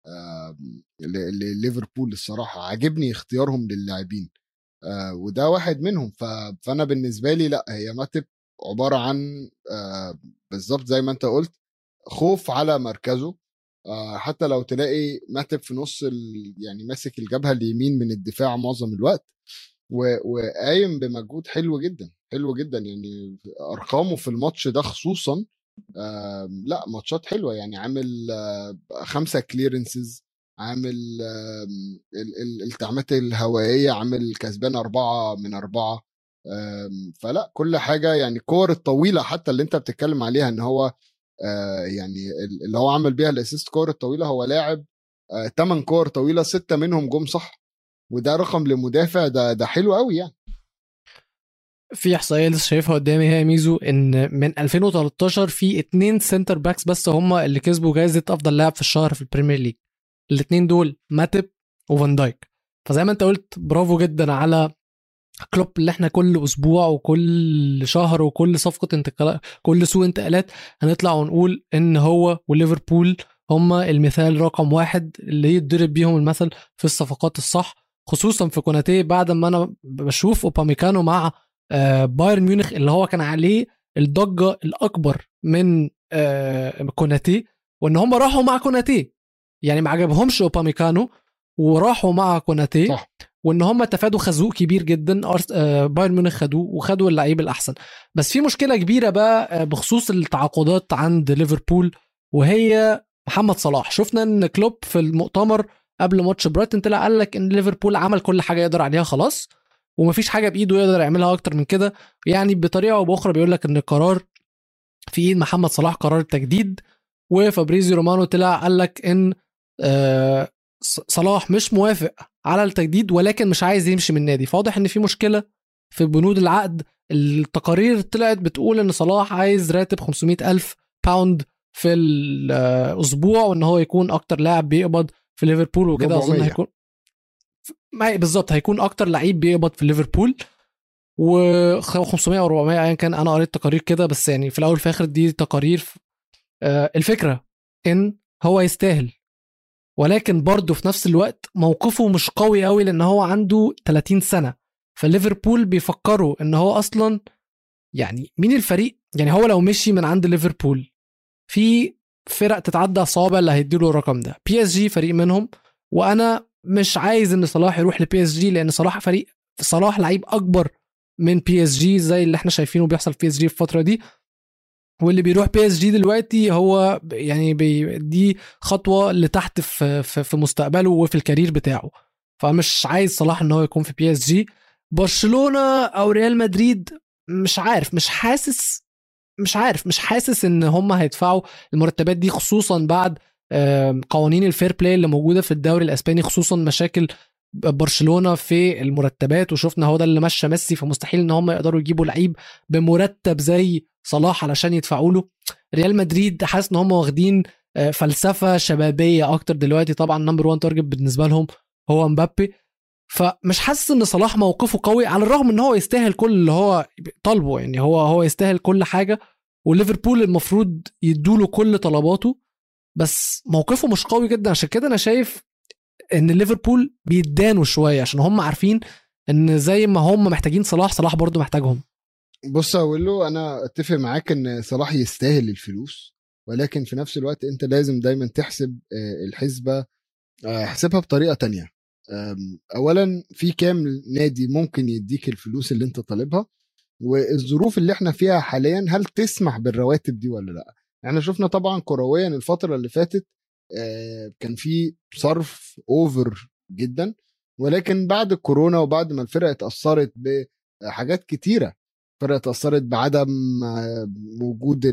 Speaker 1: لليفربول الصراحه عاجبني اختيارهم للاعبين آه، وده واحد منهم فانا بالنسبه لي لا هي ماتب عباره عن آه، بالظبط زي ما انت قلت خوف على مركزه آه، حتى لو تلاقي ماتب في نص يعني ماسك الجبهه اليمين من الدفاع معظم الوقت وقايم بمجهود حلو جدا حلو جدا يعني ارقامه في الماتش ده خصوصا لا ماتشات حلوه يعني عامل خمسه كليرنسز عامل التعامات الهوائيه عامل كسبان اربعه من اربعه فلا كل حاجه يعني الكور الطويله حتى اللي انت بتتكلم عليها ان هو يعني اللي هو عمل بيها الاسيست كور الطويله هو لاعب 8 كور طويله سته منهم جم صح وده رقم لمدافع ده ده حلو قوي يعني
Speaker 2: في احصائيه لسه شايفها قدامي هي ميزو ان من 2013 في اتنين سنتر باكس بس هم اللي كسبوا جائزه افضل لاعب في الشهر في البريمير ليج الاثنين دول ماتب وفان دايك فزي ما انت قلت برافو جدا على كلوب اللي احنا كل اسبوع وكل شهر وكل صفقه انتقالات كل سوق انتقالات هنطلع ونقول ان هو وليفربول هما المثال رقم واحد اللي يتضرب بيهم المثل في الصفقات الصح خصوصا في كوناتي بعد ما انا بشوف اوباميكانو مع آه، بايرن ميونخ اللي هو كان عليه الضجه الاكبر من آه، كوناتي وان هم راحوا مع كوناتي يعني ما عجبهمش اوباميكانو وراحوا مع كوناتي صح. وان هم تفادوا خازوق كبير جدا آه، بايرن ميونخ خدوه وخدوا اللعيب الاحسن بس في مشكله كبيره بقى بخصوص التعاقدات عند ليفربول وهي محمد صلاح شفنا ان كلوب في المؤتمر قبل ماتش برايتون طلع قال لك ان ليفربول عمل كل حاجه يقدر عليها خلاص ومفيش حاجه بايده يقدر يعملها اكتر من كده يعني بطريقه او باخرى بيقول لك ان القرار في ايد محمد صلاح قرار التجديد وفابريزيو رومانو طلع قال لك ان آه، صلاح مش موافق على التجديد ولكن مش عايز يمشي من النادي فواضح ان في مشكله في بنود العقد التقارير طلعت بتقول ان صلاح عايز راتب 500 الف باوند في الاسبوع وان هو يكون اكتر لاعب بيقبض في ليفربول وكده اظن هيكون ما بالظبط هيكون اكتر لعيب بيقبض في ليفربول و 500 او 400 ايا كان انا قريت تقارير كده بس يعني في الاول في الاخر دي تقارير آه، الفكره ان هو يستاهل ولكن برضه في نفس الوقت موقفه مش قوي قوي لان هو عنده 30 سنه فليفربول بيفكروا ان هو اصلا يعني مين الفريق يعني هو لو مشي من عند ليفربول في فرق تتعدى صوابع اللي هيديله الرقم ده بي اس جي فريق منهم وانا مش عايز ان صلاح يروح لبي اس جي لان صلاح فريق صلاح لعيب اكبر من بي اس جي زي اللي احنا شايفينه بيحصل في بي اس جي في الفتره دي واللي بيروح بي اس جي دلوقتي هو يعني بي دي خطوه لتحت في, في, في مستقبله وفي الكارير بتاعه فمش عايز صلاح ان هو يكون في بي اس جي برشلونه او ريال مدريد مش عارف مش حاسس مش عارف مش حاسس ان هم هيدفعوا المرتبات دي خصوصا بعد قوانين الفير بلاي اللي موجوده في الدوري الاسباني خصوصا مشاكل برشلونه في المرتبات وشفنا هو ده اللي مشى ميسي فمستحيل ان هم يقدروا يجيبوا لعيب بمرتب زي صلاح علشان يدفعوا له ريال مدريد حاسس ان هم واخدين آه، فلسفه شبابيه اكتر دلوقتي طبعا نمبر 1 تارجت بالنسبه لهم هو مبابي فمش حاسس ان صلاح موقفه قوي على الرغم ان هو يستاهل كل اللي هو طالبه يعني هو هو يستاهل كل حاجه وليفربول المفروض يدوله كل طلباته بس موقفه مش قوي جدا عشان كده انا شايف ان ليفربول بيدانوا شويه عشان هم عارفين ان زي ما هم محتاجين صلاح صلاح برضو محتاجهم
Speaker 1: بص اقول له انا اتفق معاك ان صلاح يستاهل الفلوس ولكن في نفس الوقت انت لازم دايما تحسب آه، الحسبه آه، احسبها بطريقه تانية اولا في كام نادي ممكن يديك الفلوس اللي انت طالبها والظروف اللي احنا فيها حاليا هل تسمح بالرواتب دي ولا لا احنا شفنا طبعا كرويا الفتره اللي فاتت آه، كان في صرف اوفر جدا ولكن بعد الكورونا وبعد ما الفرق اتاثرت بحاجات كتيره الفرق اتاثرت بعدم آه، وجود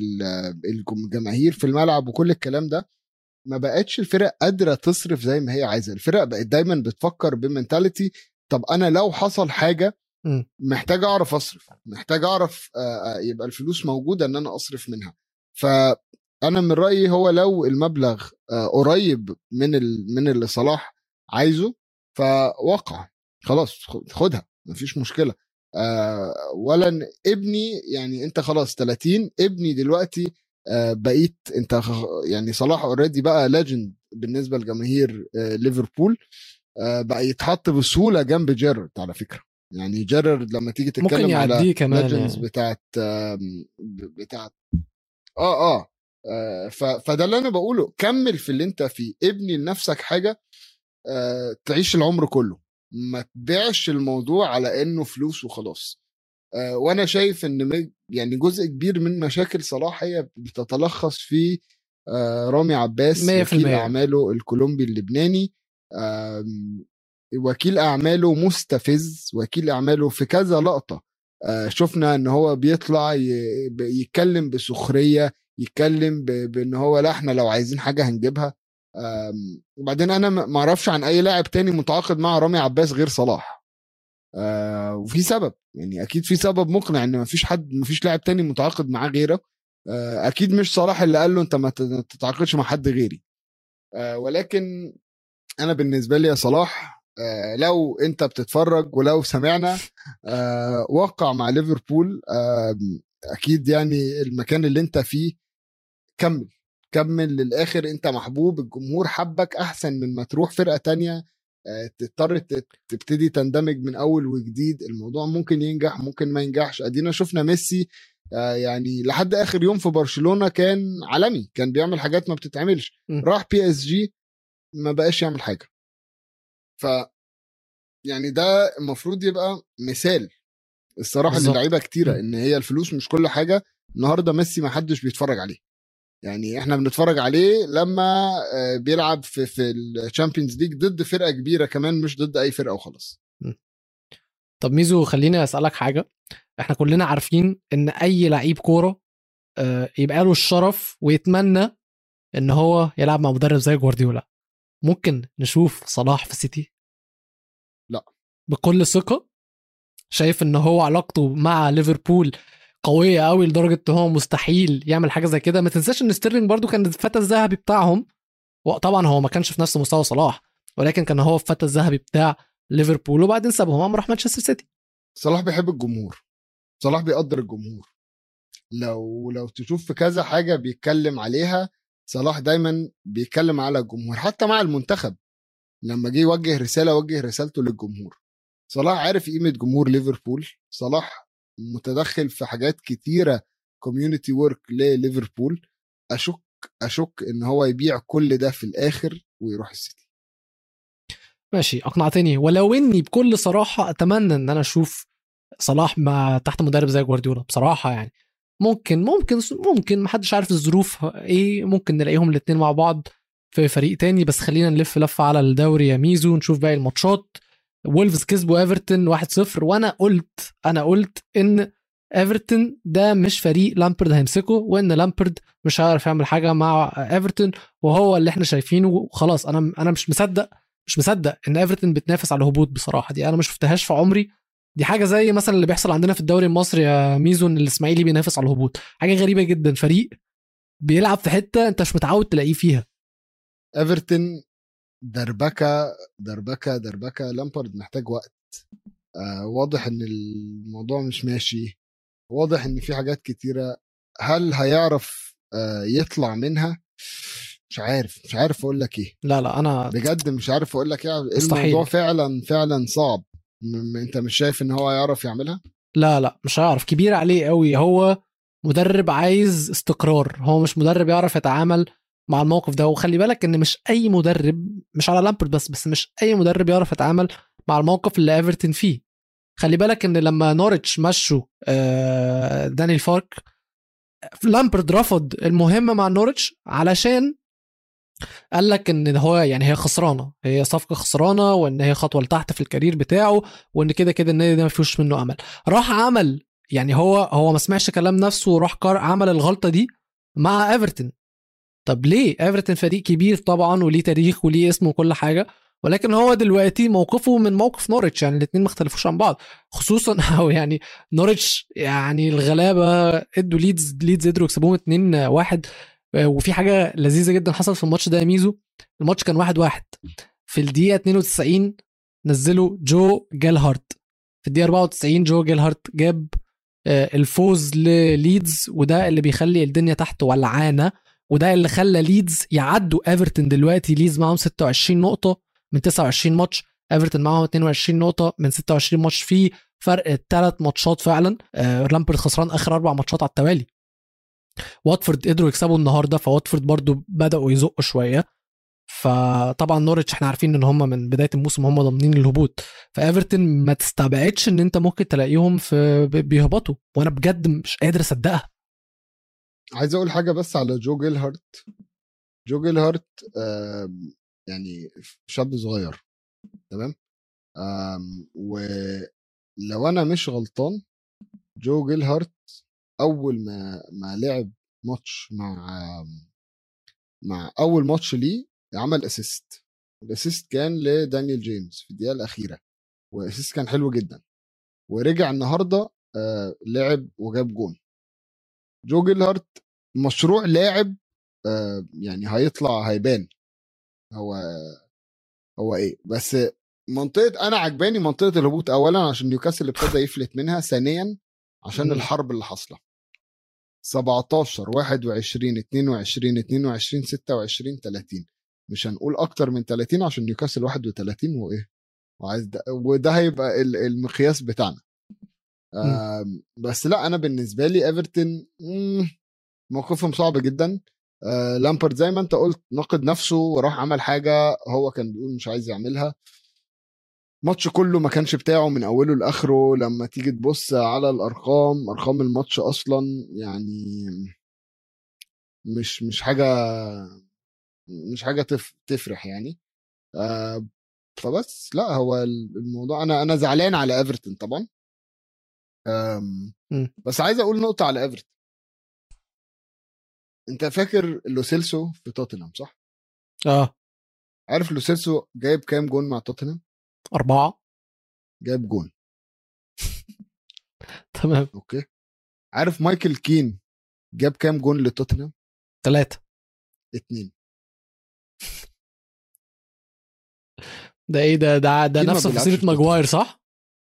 Speaker 1: الجماهير في الملعب وكل الكلام ده ما بقتش الفرق قادره تصرف زي ما هي عايزه الفرق بقت دايما بتفكر بمنتاليتي طب انا لو حصل حاجه محتاج اعرف اصرف محتاج اعرف آه، يبقى الفلوس موجوده ان انا اصرف منها فانا من رايي هو لو المبلغ آه، قريب من من اللي صلاح عايزه فوقع خلاص خدها مفيش مشكله آه ولا ابني يعني انت خلاص 30 ابني دلوقتي آه بقيت انت يعني صلاح اوريدي بقى ليجند بالنسبه لجماهير آه ليفربول آه بقى يتحط بسهوله جنب جيرارد على فكره يعني جيرارد لما تيجي تتكلم
Speaker 2: ممكن على كمان
Speaker 1: يعني. بتاعت بتاعت اه اه, آه فده اللي انا بقوله كمل في اللي انت فيه ابني لنفسك حاجه آه تعيش العمر كله ما تبيعش الموضوع على انه فلوس وخلاص آه وانا شايف ان يعني جزء كبير من مشاكل صلاح هي بتتلخص في آه رامي عباس 100% وكيل اعماله الكولومبي اللبناني آه وكيل اعماله مستفز وكيل اعماله في كذا لقطه آه، شفنا ان هو بيطلع يتكلم بسخريه يتكلم بان هو لا احنا لو عايزين حاجه هنجيبها وبعدين انا ما اعرفش عن اي لاعب تاني متعاقد مع رامي عباس غير صلاح آه، وفي سبب يعني اكيد في سبب مقنع ان ما فيش حد ما فيش لاعب تاني متعاقد معاه غيره آه، اكيد مش صلاح اللي قال له انت ما تتعاقدش مع حد غيري ولكن انا بالنسبه لي يا صلاح آه، لو انت بتتفرج ولو سمعنا آه، وقع مع ليفربول اكيد يعني المكان اللي انت فيه كمل كمل للاخر انت محبوب الجمهور حبك احسن من ما تروح فرقه تانية آه، تضطر تبتدي تندمج من اول وجديد الموضوع ممكن ينجح ممكن ما ينجحش ادينا شفنا ميسي يعني لحد اخر يوم في برشلونه كان عالمي كان بيعمل حاجات ما بتتعملش راح بي اس جي ما بقاش يعمل حاجه ف يعني ده المفروض يبقى مثال الصراحه للعيبه كتيره ان هي الفلوس مش كل حاجه النهارده ميسي ما حدش بيتفرج عليه يعني احنا بنتفرج عليه لما آه، بيلعب في في الشامبيونز ليج ضد فرقه كبيره كمان مش ضد اي فرقه وخلاص
Speaker 2: طب ميزو خليني اسالك حاجه احنا كلنا عارفين ان اي لعيب كوره آه، يبقى له الشرف ويتمنى ان هو يلعب مع مدرب زي جوارديولا ممكن نشوف صلاح في السيتي
Speaker 1: لا.
Speaker 2: بكل ثقه شايف ان هو علاقته مع ليفربول قويه قوي لدرجه ان هو مستحيل يعمل حاجه زي كده ما تنساش ان ستيرلينج برضو كان الفتى الذهبي بتاعهم وطبعا هو ما كانش في نفس مستوى صلاح ولكن كان هو الفتى الذهبي بتاع ليفربول وبعدين سابهم قام راح مانشستر سيتي
Speaker 1: صلاح بيحب الجمهور صلاح بيقدر الجمهور لو لو تشوف في كذا حاجه بيتكلم عليها صلاح دايما بيتكلم على الجمهور حتى مع المنتخب لما جه يوجه رساله وجه رسالته للجمهور صلاح عارف قيمه جمهور ليفربول صلاح متدخل في حاجات كتيره كوميونتي ورك لليفربول اشك اشك ان هو يبيع كل ده في الاخر ويروح السيتي
Speaker 2: ماشي اقنعتني ولو اني بكل صراحه اتمنى ان انا اشوف صلاح مع تحت مدرب زي جوارديولا بصراحه يعني ممكن ممكن ممكن محدش عارف الظروف ايه ممكن نلاقيهم الاثنين مع بعض في فريق تاني بس خلينا نلف لفه على الدوري يا ميزو نشوف باقي الماتشات وولفز كسبوا ايفرتون 1-0 وانا قلت انا قلت ان ايفرتون ده مش فريق لامبرد هيمسكه وان لامبرد مش هيعرف يعمل حاجه مع ايفرتون وهو اللي احنا شايفينه خلاص انا انا مش مصدق مش مصدق ان ايفرتون بتنافس على الهبوط بصراحه دي انا ما شفتهاش في عمري دي حاجه زي مثلا اللي بيحصل عندنا في الدوري المصري يا ميزو ان الاسماعيلي بينافس على الهبوط حاجه غريبه جدا فريق بيلعب في حته انت مش متعود تلاقيه فيها
Speaker 1: ايفرتون دربكه دربكه دربكه لامبارد محتاج وقت آه واضح ان الموضوع مش ماشي واضح ان في حاجات كتيره هل هيعرف آه يطلع منها مش عارف مش عارف اقول لك ايه
Speaker 2: لا لا انا
Speaker 1: بجد مش عارف اقول لك ايه
Speaker 2: مستحيل.
Speaker 1: الموضوع فعلا فعلا صعب م- انت مش شايف ان هو هيعرف يعملها
Speaker 2: لا لا مش هيعرف كبير عليه قوي هو مدرب عايز استقرار هو مش مدرب يعرف يتعامل مع الموقف ده وخلي بالك ان مش اي مدرب مش على لامبرد بس بس مش اي مدرب يعرف يتعامل مع الموقف اللي ايفرتون فيه خلي بالك ان لما نورتش مشوا آه، دانيال فارك لامبرد رفض المهمه مع نورتش علشان قال لك ان هو يعني هي خسرانه هي صفقه خسرانه وان هي خطوه لتحت في الكارير بتاعه وان كده كده النادي ده ما فيهوش منه امل راح عمل يعني هو هو ما سمعش كلام نفسه وراح قر- عمل الغلطه دي مع ايفرتون طب ليه ايفرتون فريق كبير طبعا وليه تاريخ وليه اسم وكل حاجه ولكن هو دلوقتي موقفه من موقف نورتش يعني الاثنين ما اختلفوش عن بعض خصوصا او يعني نورتش يعني الغلابه ادوا ليدز ليدز قدروا يكسبوهم 2 1 وفي حاجه لذيذه جدا حصلت في الماتش ده يا ميزو الماتش كان 1 1 في الدقيقه 92 نزلوا جو جالهارت في الدقيقه 94 جو جالهارت جاب آه، الفوز لليدز وده اللي بيخلي الدنيا تحت ولعانه وده اللي خلى ليدز يعدوا ايفرتون دلوقتي ليدز معاهم 26 نقطه من 29 ماتش ايفرتون معاهم 22 نقطه من 26 ماتش في فرق ثلاث ماتشات فعلا آه، لامبرد خسران اخر اربع ماتشات على التوالي واتفورد قدروا يكسبوا النهارده فواتفورد برضو بداوا يزقوا شويه فطبعا نورتش احنا عارفين ان هم من بدايه الموسم هم ضامنين الهبوط فايفرتون ما تستبعدش ان انت ممكن تلاقيهم في بي- بيهبطوا وانا بجد مش قادر اصدقها
Speaker 1: عايز اقول حاجه بس على جو جيلهارت جو جيلهارت آم، يعني شاب صغير تمام آم، ولو انا مش غلطان جو جيلهارت اول ما ما لعب ماتش مع مع اول ماتش ليه عمل اسيست الاسيست كان لدانيال جيمس في الدقيقه الاخيره والاسيست كان حلو جدا ورجع النهارده آه لعب وجاب جون جو جيلهارت مشروع لاعب آه يعني هيطلع هيبان هو هو ايه بس منطقه انا عجباني منطقه الهبوط اولا عشان نيوكاسل ابتدى يفلت منها ثانيا عشان
Speaker 2: مم.
Speaker 1: الحرب اللي حاصله 17 21 22 22 26 30 مش هنقول اكتر من 30 عشان نيوكاسل 31 وايه وعايز ده وده هيبقى ال- المقياس بتاعنا آم، بس لا انا بالنسبه لي ايفرتون مم، موقفهم صعب جدا آه، لامبرد زي ما انت قلت نقد نفسه وراح عمل حاجه هو كان بيقول مش عايز يعملها ماتش كله ما كانش بتاعه من اوله لاخره لما تيجي تبص على الارقام ارقام الماتش اصلا يعني مش مش حاجه مش حاجه تف تفرح يعني آه فبس لا هو الموضوع انا انا زعلان على ايفرتون طبعا أم،
Speaker 2: مم.
Speaker 1: بس عايز اقول نقطه على ايفرتون انت فاكر لوسيلسو في توتنهام صح
Speaker 2: اه
Speaker 1: عارف لوسيلسو جايب كام جون مع توتنهام
Speaker 2: أربعة
Speaker 1: جايب جون
Speaker 2: تمام
Speaker 1: اوكي عارف مايكل كين جاب كام جون لتوتنهام
Speaker 2: ثلاثة
Speaker 1: اتنين
Speaker 2: ده ايه ده ده ده
Speaker 1: كين ما
Speaker 2: نفس
Speaker 1: بيلعبش
Speaker 2: فصيلة
Speaker 1: في
Speaker 2: ماجواير صح؟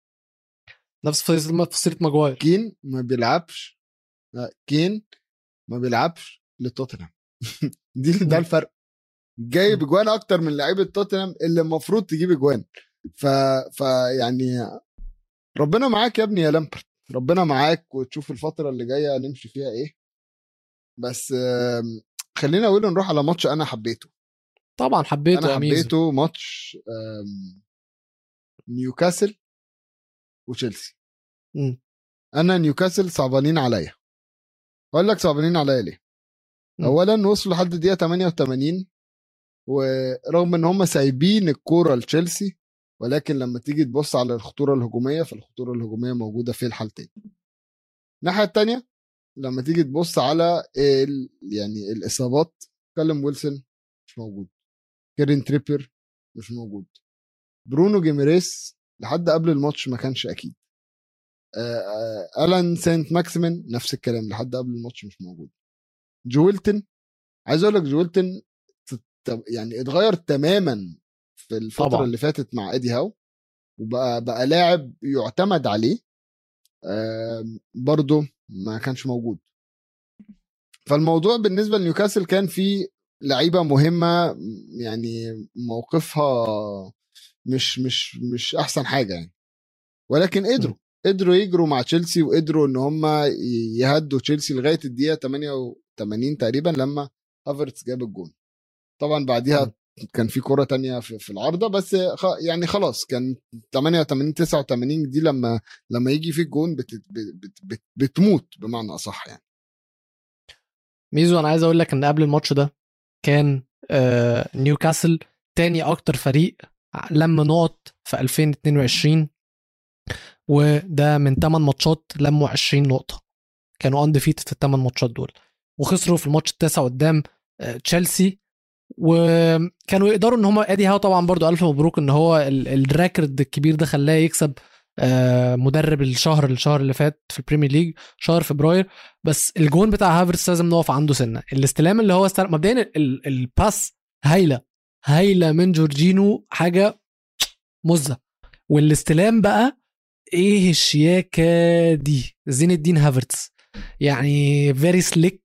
Speaker 2: نفس فصيلة فصيلة ماجواير
Speaker 1: كين ما بيلعبش لا، كين ما بيلعبش لتوتنهام دي ده
Speaker 2: مم.
Speaker 1: الفرق جايب اجوان اكتر من لعيبه توتنهام اللي المفروض تجيب اجوان ف ف يعني ربنا معاك يا ابني يا لامبرت ربنا معاك وتشوف الفتره اللي جايه نمشي فيها ايه بس آم، خلينا اقول نروح على ماتش انا حبيته
Speaker 2: طبعا حبيته
Speaker 1: انا
Speaker 2: يا ميزو
Speaker 1: حبيته ماتش آم، نيوكاسل وتشيلسي
Speaker 2: مم.
Speaker 1: انا نيوكاسل صعبانين عليا اقول لك صعبانين عليا ليه
Speaker 2: مم.
Speaker 1: اولا وصلوا لحد الدقيقه 88 ورغم ان هم سايبين الكوره لتشيلسي ولكن لما تيجي تبص على الخطوره الهجوميه فالخطوره الهجوميه موجوده في الحالتين الناحيه الثانيه لما تيجي تبص على ال... يعني الاصابات كلم ويلسون مش موجود كيرين تريبر مش موجود برونو جيميريس لحد قبل الماتش ما كانش اكيد آه، آه، الان سانت ماكسيمن نفس الكلام لحد قبل الماتش مش موجود جويلتن عايز اقول لك جويلتن ت- يعني اتغير تماما في الفتره
Speaker 2: طبعاً.
Speaker 1: اللي فاتت مع ايدي هاو وبقى بقى لاعب يعتمد عليه آم، برضه ما كانش موجود فالموضوع بالنسبه لنيوكاسل كان في لعيبه مهمه يعني موقفها مش مش مش احسن حاجه يعني ولكن قدروا قدروا يجروا مع تشيلسي وقدروا ان هم يهدوا تشيلسي لغايه الدقيقه 88 تقريبا لما هافرتس جاب الجون طبعا بعديها كان في كرة تانية في, في العارضة بس خ... يعني خلاص كان 88 89 دي لما لما يجي في الجون بت... بت... بت... بتموت بمعنى اصح يعني
Speaker 2: ميزو انا عايز اقول لك ان قبل الماتش ده كان آه نيوكاسل تاني اكتر فريق لما نقط في 2022 وده من 8 ماتشات لموا 20 نقطة كانوا اندفيتد في الثمان ماتشات دول وخسروا في الماتش التاسع قدام آه، تشيلسي وكانوا يقدروا ان هم ادي هاو طبعا برضو الف مبروك ان هو ال- الريكورد الكبير ده خلاه يكسب آه، مدرب الشهر الشهر اللي فات في البريمير ليج شهر فبراير بس الجون بتاع هافرتس لازم نقف عنده سنه الاستلام اللي هو استلم مبدئيا ال- ال- الباس هايله هايله من جورجينو حاجه مزه والاستلام بقى ايه الشياكه دي زين الدين هافرتس يعني فيري سليك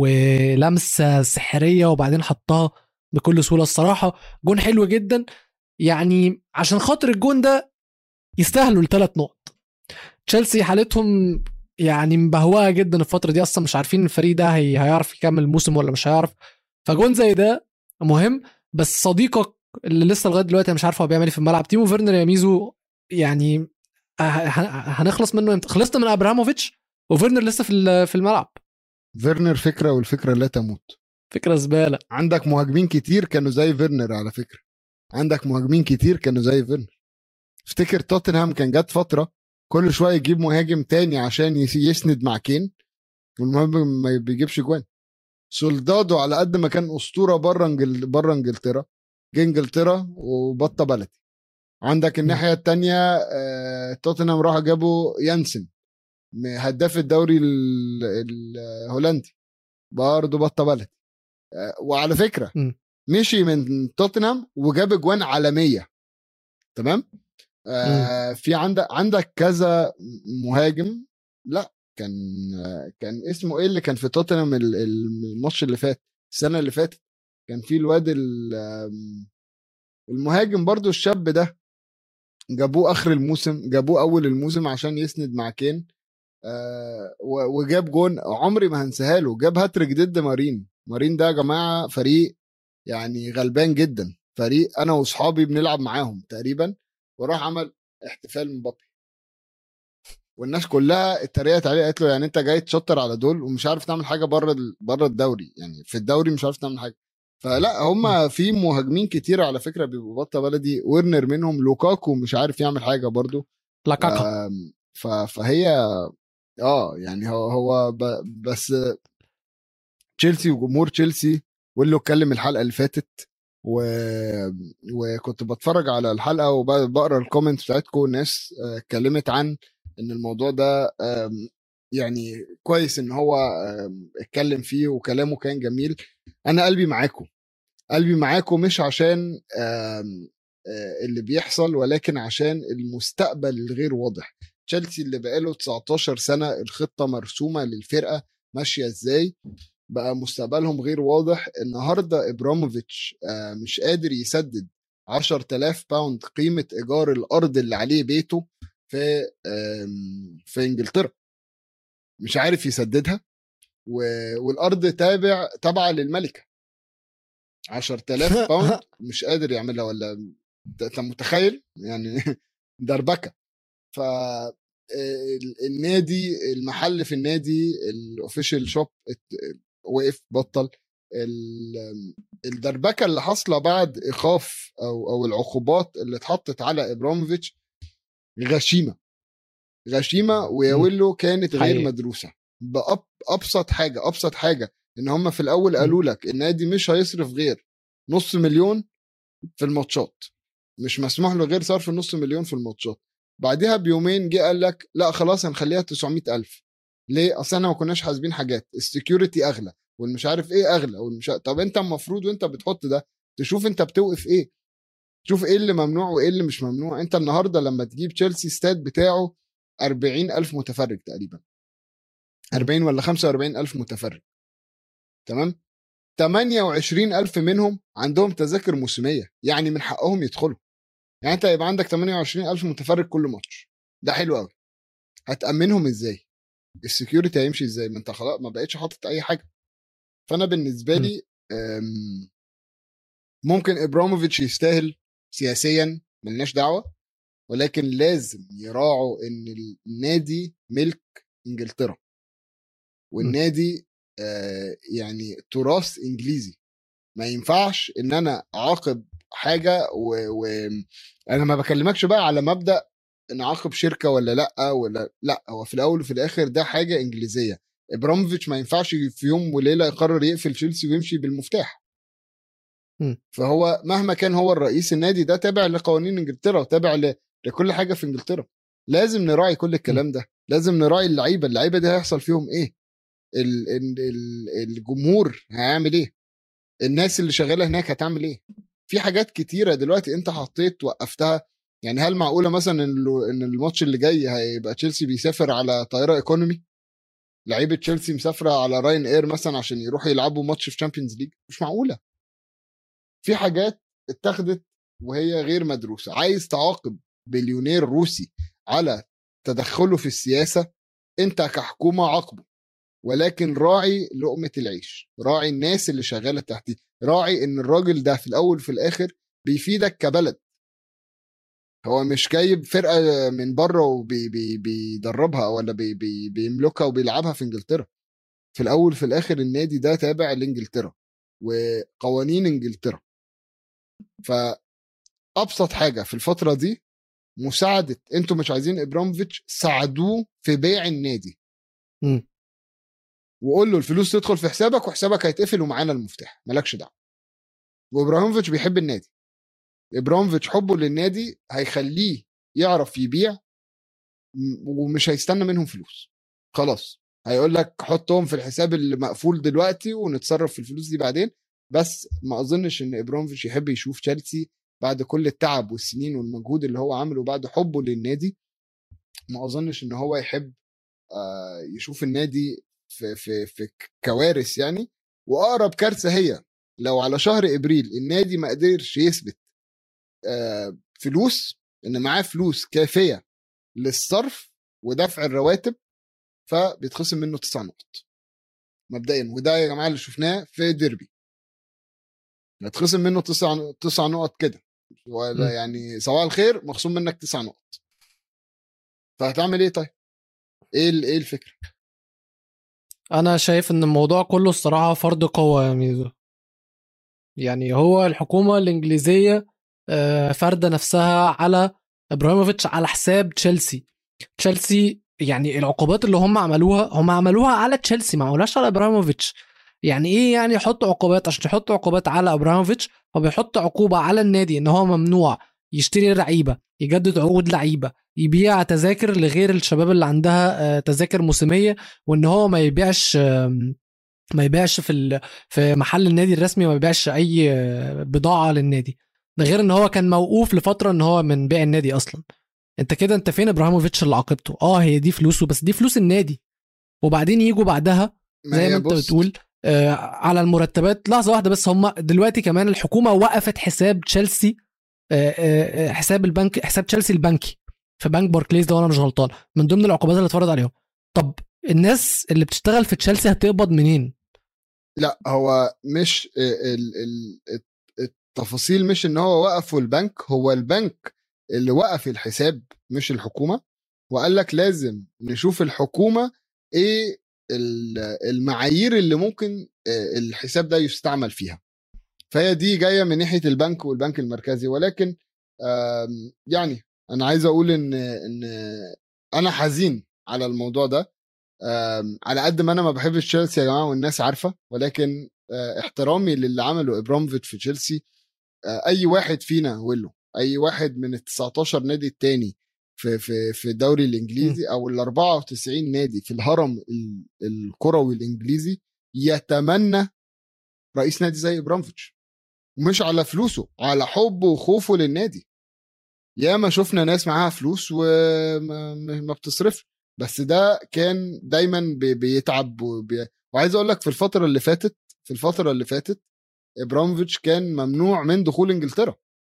Speaker 2: ولمسه سحريه وبعدين حطها بكل سهوله الصراحه جون حلو جدا يعني عشان خاطر الجون ده يستاهلوا الثلاث نقط تشيلسي حالتهم يعني مبهوقه جدا الفتره دي اصلا مش عارفين الفريق ده هي هيعرف يكمل الموسم ولا مش هيعرف فجون زي ده مهم بس صديقك اللي لسه لغايه دلوقتي أنا مش عارف هو بيعمل ايه في الملعب تيمو فيرنر يا ميزو يعني ه- ه- هنخلص منه امتى خلصنا من ابراهاموفيتش وفيرنر لسه في ال- في الملعب
Speaker 1: فيرنر فكره والفكره لا تموت
Speaker 2: فكره زباله
Speaker 1: عندك مهاجمين كتير كانوا زي فيرنر على فكره عندك مهاجمين كتير كانوا زي فيرنر افتكر توتنهام كان جت فتره كل شويه يجيب مهاجم تاني عشان يس- يسند مع كين والمهاجم ما بيجيبش جوان سولدادو على قد ما كان اسطوره بره انجل بره انجلترا جه انجلترا وبطه بلدي عندك الناحيه التانية آه، توتنهام راحوا جابوا يانسن م- هداف الدوري ال- الهولندي برضه بطه بلدي آه، وعلى فكره
Speaker 2: م.
Speaker 1: مشي من توتنهام وجاب اجوان عالميه تمام آه في عندك عندك كذا مهاجم لا كان آه كان اسمه ايه اللي كان في توتنهام ال- ال- الماتش اللي فات السنه اللي فاتت كان في الواد ال- آم، المهاجم برضو الشاب ده جابوه اخر الموسم جابوه اول الموسم عشان يسند مع كين آه و- وجاب جون عمري ما هنساها له جاب هاتريك ضد مارين مارين ده يا جماعه فريق يعني غلبان جدا فريق انا واصحابي بنلعب معاهم تقريبا وراح عمل احتفال مبابي والناس كلها اتريقت عليه قالت له يعني انت جاي تشطر على دول ومش عارف تعمل حاجه بره ال- بره الدوري يعني في الدوري مش عارف تعمل حاجه فلا هم في مهاجمين كتير على فكره بيبقوا بطه بلدي ورنر منهم لوكاكو مش عارف يعمل حاجه برضو
Speaker 2: لاكاكا
Speaker 1: آم، ف- فهي اه يعني هو هو ب- بس تشيلسي وجمهور تشيلسي واللي اتكلم الحلقه اللي فاتت و... وكنت بتفرج على الحلقه وبقرا الكومنتس بتاعتكم ناس آه، اتكلمت عن ان الموضوع ده آم، يعني كويس ان هو آم، اتكلم فيه وكلامه كان جميل انا قلبي معاكم قلبي معاكم مش عشان آم، آه، اللي بيحصل ولكن عشان المستقبل الغير واضح تشيلسي اللي بقاله 19 سنه الخطه مرسومه للفرقه ماشيه ازاي بقى مستقبلهم غير واضح النهارده ابراموفيتش آه، مش قادر يسدد 10000 باوند قيمه ايجار الارض اللي عليه بيته في آم، في انجلترا مش عارف يسددها و- والارض تابع تابعه للملكه 10000 باوند مش قادر يعملها ولا انت أنت متخيل يعني دربكه ف ال- النادي المحل في النادي الاوفيشال شوب وقف بطل ال- الدربكه اللي حاصله بعد ايقاف او او العقوبات اللي اتحطت على ابراموفيتش غشيمه غشيمه ويا
Speaker 2: مم.
Speaker 1: ويلو كانت غير
Speaker 2: حقيقي.
Speaker 1: مدروسه بابسط حاجه ابسط حاجه ان هم في الاول قالوا لك النادي مش هيصرف غير نص مليون في الماتشات مش مسموح له غير صرف نص مليون في الماتشات بعدها بيومين جه قال لك لا خلاص هنخليها 900 ألف ليه اصل احنا ما كناش حاسبين حاجات السكيورتي اغلى والمش عارف ايه اغلى والمش طب انت المفروض وانت بتحط ده تشوف انت بتوقف ايه تشوف ايه اللي ممنوع وايه اللي مش ممنوع انت النهارده لما تجيب تشيلسي ستاد بتاعه 40 ألف متفرج تقريبا 40 ولا 45 ألف متفرج تمام 28 ألف منهم عندهم تذاكر موسمية يعني من حقهم يدخلوا يعني انت يبقى عندك 28 ألف متفرج كل ماتش ده حلو قوي هتأمنهم ازاي السكيورتي هيمشي ازاي ما انت خلاص ما بقتش حاطط اي حاجة فانا بالنسبة لي أم، ممكن ابراموفيتش يستاهل سياسيا ملناش دعوة ولكن لازم يراعوا ان النادي ملك انجلترا والنادي آه يعني تراث انجليزي ما ينفعش ان انا اعاقب حاجه وانا و... أنا ما بكلمكش بقى على مبدا نعاقب شركه ولا لا ولا لا هو في الاول وفي الاخر ده حاجه انجليزيه ابراموفيتش ما ينفعش في يوم وليله يقرر يقفل تشيلسي ويمشي بالمفتاح
Speaker 2: مم.
Speaker 1: فهو مهما كان هو الرئيس النادي ده تابع لقوانين انجلترا وتابع ل... لكل حاجه في انجلترا لازم نراعي كل الكلام ده لازم نراعي اللعيبه اللعيبه دي هيحصل فيهم ايه ال... ال... ال... الجمهور هيعمل ايه الناس اللي شغاله هناك هتعمل ايه في حاجات كتيره دلوقتي انت حطيت وقفتها يعني هل معقوله مثلا ان ال- ان الماتش اللي جاي هيبقى تشيلسي بيسافر على طياره ايكونومي لعيبه تشيلسي مسافره على راين اير مثلا عشان يروحوا يلعبوا ماتش في تشامبيونز ليج مش معقوله في حاجات اتخذت وهي غير مدروسه عايز تعاقب بليونير روسي على تدخله في السياسه انت كحكومه عاقبه ولكن راعي لقمه العيش راعي الناس اللي شغاله تحتيه راعي ان الراجل ده في الاول وفي الاخر بيفيدك كبلد هو مش جايب فرقه من بره وبيدربها ولا بي بي بيملكها وبيلعبها في انجلترا في الاول وفي الاخر النادي ده تابع لانجلترا وقوانين انجلترا فابسط حاجه في الفتره دي مساعده انتوا مش عايزين ابراموفيتش ساعدوه في بيع النادي
Speaker 2: مم.
Speaker 1: وقول له الفلوس تدخل في حسابك وحسابك هيتقفل ومعانا المفتاح مالكش دعوه وابراهيموفيتش بيحب النادي ابراهيموفيتش حبه للنادي هيخليه يعرف يبيع م- ومش هيستنى منهم فلوس خلاص هيقول لك حطهم في الحساب اللي مقفول دلوقتي ونتصرف في الفلوس دي بعدين بس ما اظنش ان ابراهيموفيتش يحب يشوف تشيلسي بعد كل التعب والسنين والمجهود اللي هو عامله بعد حبه للنادي ما اظنش ان هو يحب آه، يشوف النادي في في في كوارث يعني واقرب كارثه هي لو على شهر ابريل النادي ما قدرش يثبت آه، فلوس ان معاه فلوس كافيه للصرف ودفع الرواتب فبيتخصم منه تسع نقط مبدئيا وده يا جماعه اللي شفناه في ديربي هيتخصم منه تسع تسع نقط كده ولا
Speaker 2: م.
Speaker 1: يعني صباح الخير مخصوم منك تسع نقط فهتعمل ايه طيب؟ ايه ال- ايه الفكره؟
Speaker 2: انا شايف ان الموضوع كله الصراحه فرض قوه يا ميزو يعني هو الحكومه الانجليزيه آه، فارده نفسها على ابراهيموفيتش على حساب تشيلسي تشيلسي يعني العقوبات اللي هم عملوها هم عملوها على تشيلسي ما عملوهاش على ابراهيموفيتش يعني ايه يعني يحطوا عقوبات عشان يحطوا عقوبات على ابراهيموفيتش هو بيحط عقوبه على النادي ان هو ممنوع يشتري لعيبه يجدد عقود لعيبه يبيع تذاكر لغير الشباب اللي عندها آه، تذاكر موسميه وان هو ما يبيعش آم، ما يبيعش في ال- في محل النادي الرسمي ما يبيعش اي آه، بضاعه للنادي ده غير ان هو كان موقوف لفتره ان هو من بيع النادي اصلا انت كده انت فين ابراهيموفيتش اللي عاقبته اه هي دي فلوسه بس دي فلوس النادي وبعدين يجوا بعدها
Speaker 1: ما
Speaker 2: زي
Speaker 1: هي
Speaker 2: ما انت
Speaker 1: بص،
Speaker 2: بتقول آه على المرتبات لحظه واحده بس هم دلوقتي كمان الحكومه وقفت حساب تشيلسي آه آه آه، حساب البنك حساب تشيلسي البنكي في بنك باركليز ده وانا مش غلطان من ضمن العقوبات اللي اتفرض عليهم طب الناس اللي بتشتغل في تشيلسي هتقبض منين
Speaker 1: لا هو مش ال- ال- التفاصيل مش ان هو وقفوا البنك هو البنك اللي وقف الحساب مش الحكومه وقال لك لازم نشوف الحكومه ايه ال- المعايير اللي ممكن آه، الحساب ده يستعمل فيها فهي دي جايه من ناحيه البنك والبنك المركزي ولكن آم، يعني انا عايز اقول ان ان انا حزين على الموضوع ده آم، على قد ما انا ما بحبش تشيلسي يا جماعه والناس عارفه ولكن آه، احترامي للي عمله ابرامفيتش في تشيلسي آه، اي واحد فينا وله اي واحد من ال 19 نادي التاني في في في الدوري الانجليزي او ال 94 نادي في الهرم ال- الكروي الانجليزي يتمنى رئيس نادي زي ابرامفيتش مش على فلوسه على حبه وخوفه للنادي ياما شفنا ناس معاها فلوس وما ما- ما بتصرفش بس ده كان دايما بي- بيتعب وبي... وعايز اقول لك في الفتره اللي فاتت في الفتره اللي فاتت ابراموفيتش كان ممنوع من دخول انجلترا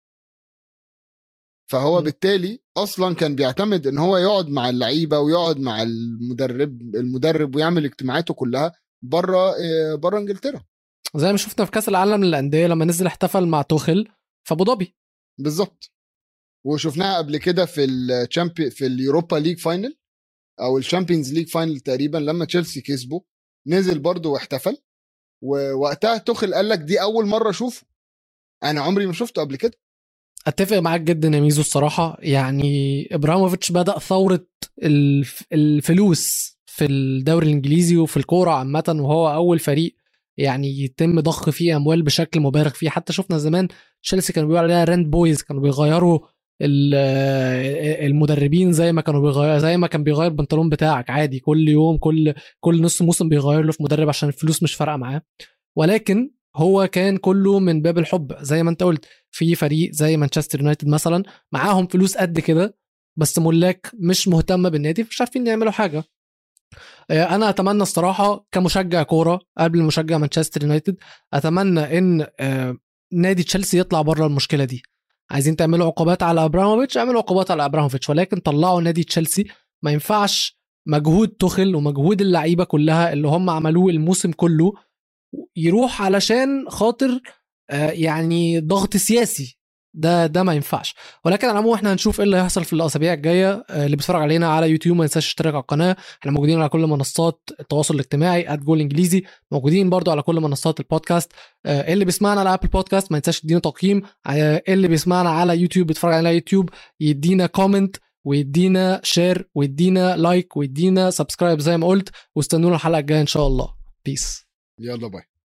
Speaker 1: فهو
Speaker 2: م.
Speaker 1: بالتالي اصلا كان بيعتمد ان هو يقعد مع اللعيبه ويقعد مع المدرب المدرب ويعمل اجتماعاته كلها بره بره انجلترا
Speaker 2: زي ما شفنا في كاس العالم للانديه لما نزل احتفل مع توخل في ابو ظبي
Speaker 1: بالظبط وشفناها قبل كده في الشامبي في اليوروبا ليج فاينل او الشامبيونز ليج فاينل تقريبا لما تشيلسي كسبوا نزل برضه واحتفل ووقتها توخل قال لك دي اول مره اشوفه انا عمري ما شفته قبل كده
Speaker 2: اتفق معاك جدا يا ميزو الصراحه يعني ابراهيموفيتش بدا ثوره الف- الفلوس في الدوري الانجليزي وفي الكوره عامه وهو اول فريق يعني يتم ضخ فيه اموال بشكل مبالغ فيه حتى شفنا زمان تشيلسي كانوا بيقولوا عليها راند بويز كانوا بيغيروا ال- المدربين زي ما كانوا بيغير زي ما كان بيغير البنطلون بتاعك عادي كل يوم كل كل نص موسم بيغير له في مدرب عشان الفلوس مش فارقه معاه ولكن هو كان كله من باب الحب زي ما انت قلت في فريق زي مانشستر يونايتد مثلا معاهم فلوس قد كده بس ملاك مش مهتمه بالنادي مش عارفين يعملوا حاجه آه، انا اتمنى الصراحه كمشجع كوره قبل مشجع مانشستر يونايتد اتمنى ان آه، نادي تشيلسي يطلع بره المشكله دي عايزين تعملوا عقوبات على ابراهيموفيتش اعملوا عقوبات على ابراهيموفيتش ولكن طلعوا نادي تشيلسي ما ينفعش مجهود تخل ومجهود اللعيبه كلها اللي هم عملوه الموسم كله يروح علشان خاطر آه، يعني ضغط سياسي ده ده ما ينفعش ولكن على العموم احنا هنشوف ايه اللي هيحصل في الاسابيع الجايه آه، اللي بيتفرج علينا على يوتيوب ما ينساش يشترك على القناه احنا موجودين على كل منصات التواصل الاجتماعي @جول انجليزي موجودين برضو على كل منصات البودكاست آه، اللي بيسمعنا على ابل بودكاست ما ينساش يدينا تقييم آه، اللي بيسمعنا على يوتيوب بيتفرج علينا على يوتيوب يدينا كومنت ويدينا شير ويدينا لايك ويدينا سبسكرايب زي ما قلت واستنونا الحلقه الجايه ان شاء الله بيس
Speaker 1: يلا باي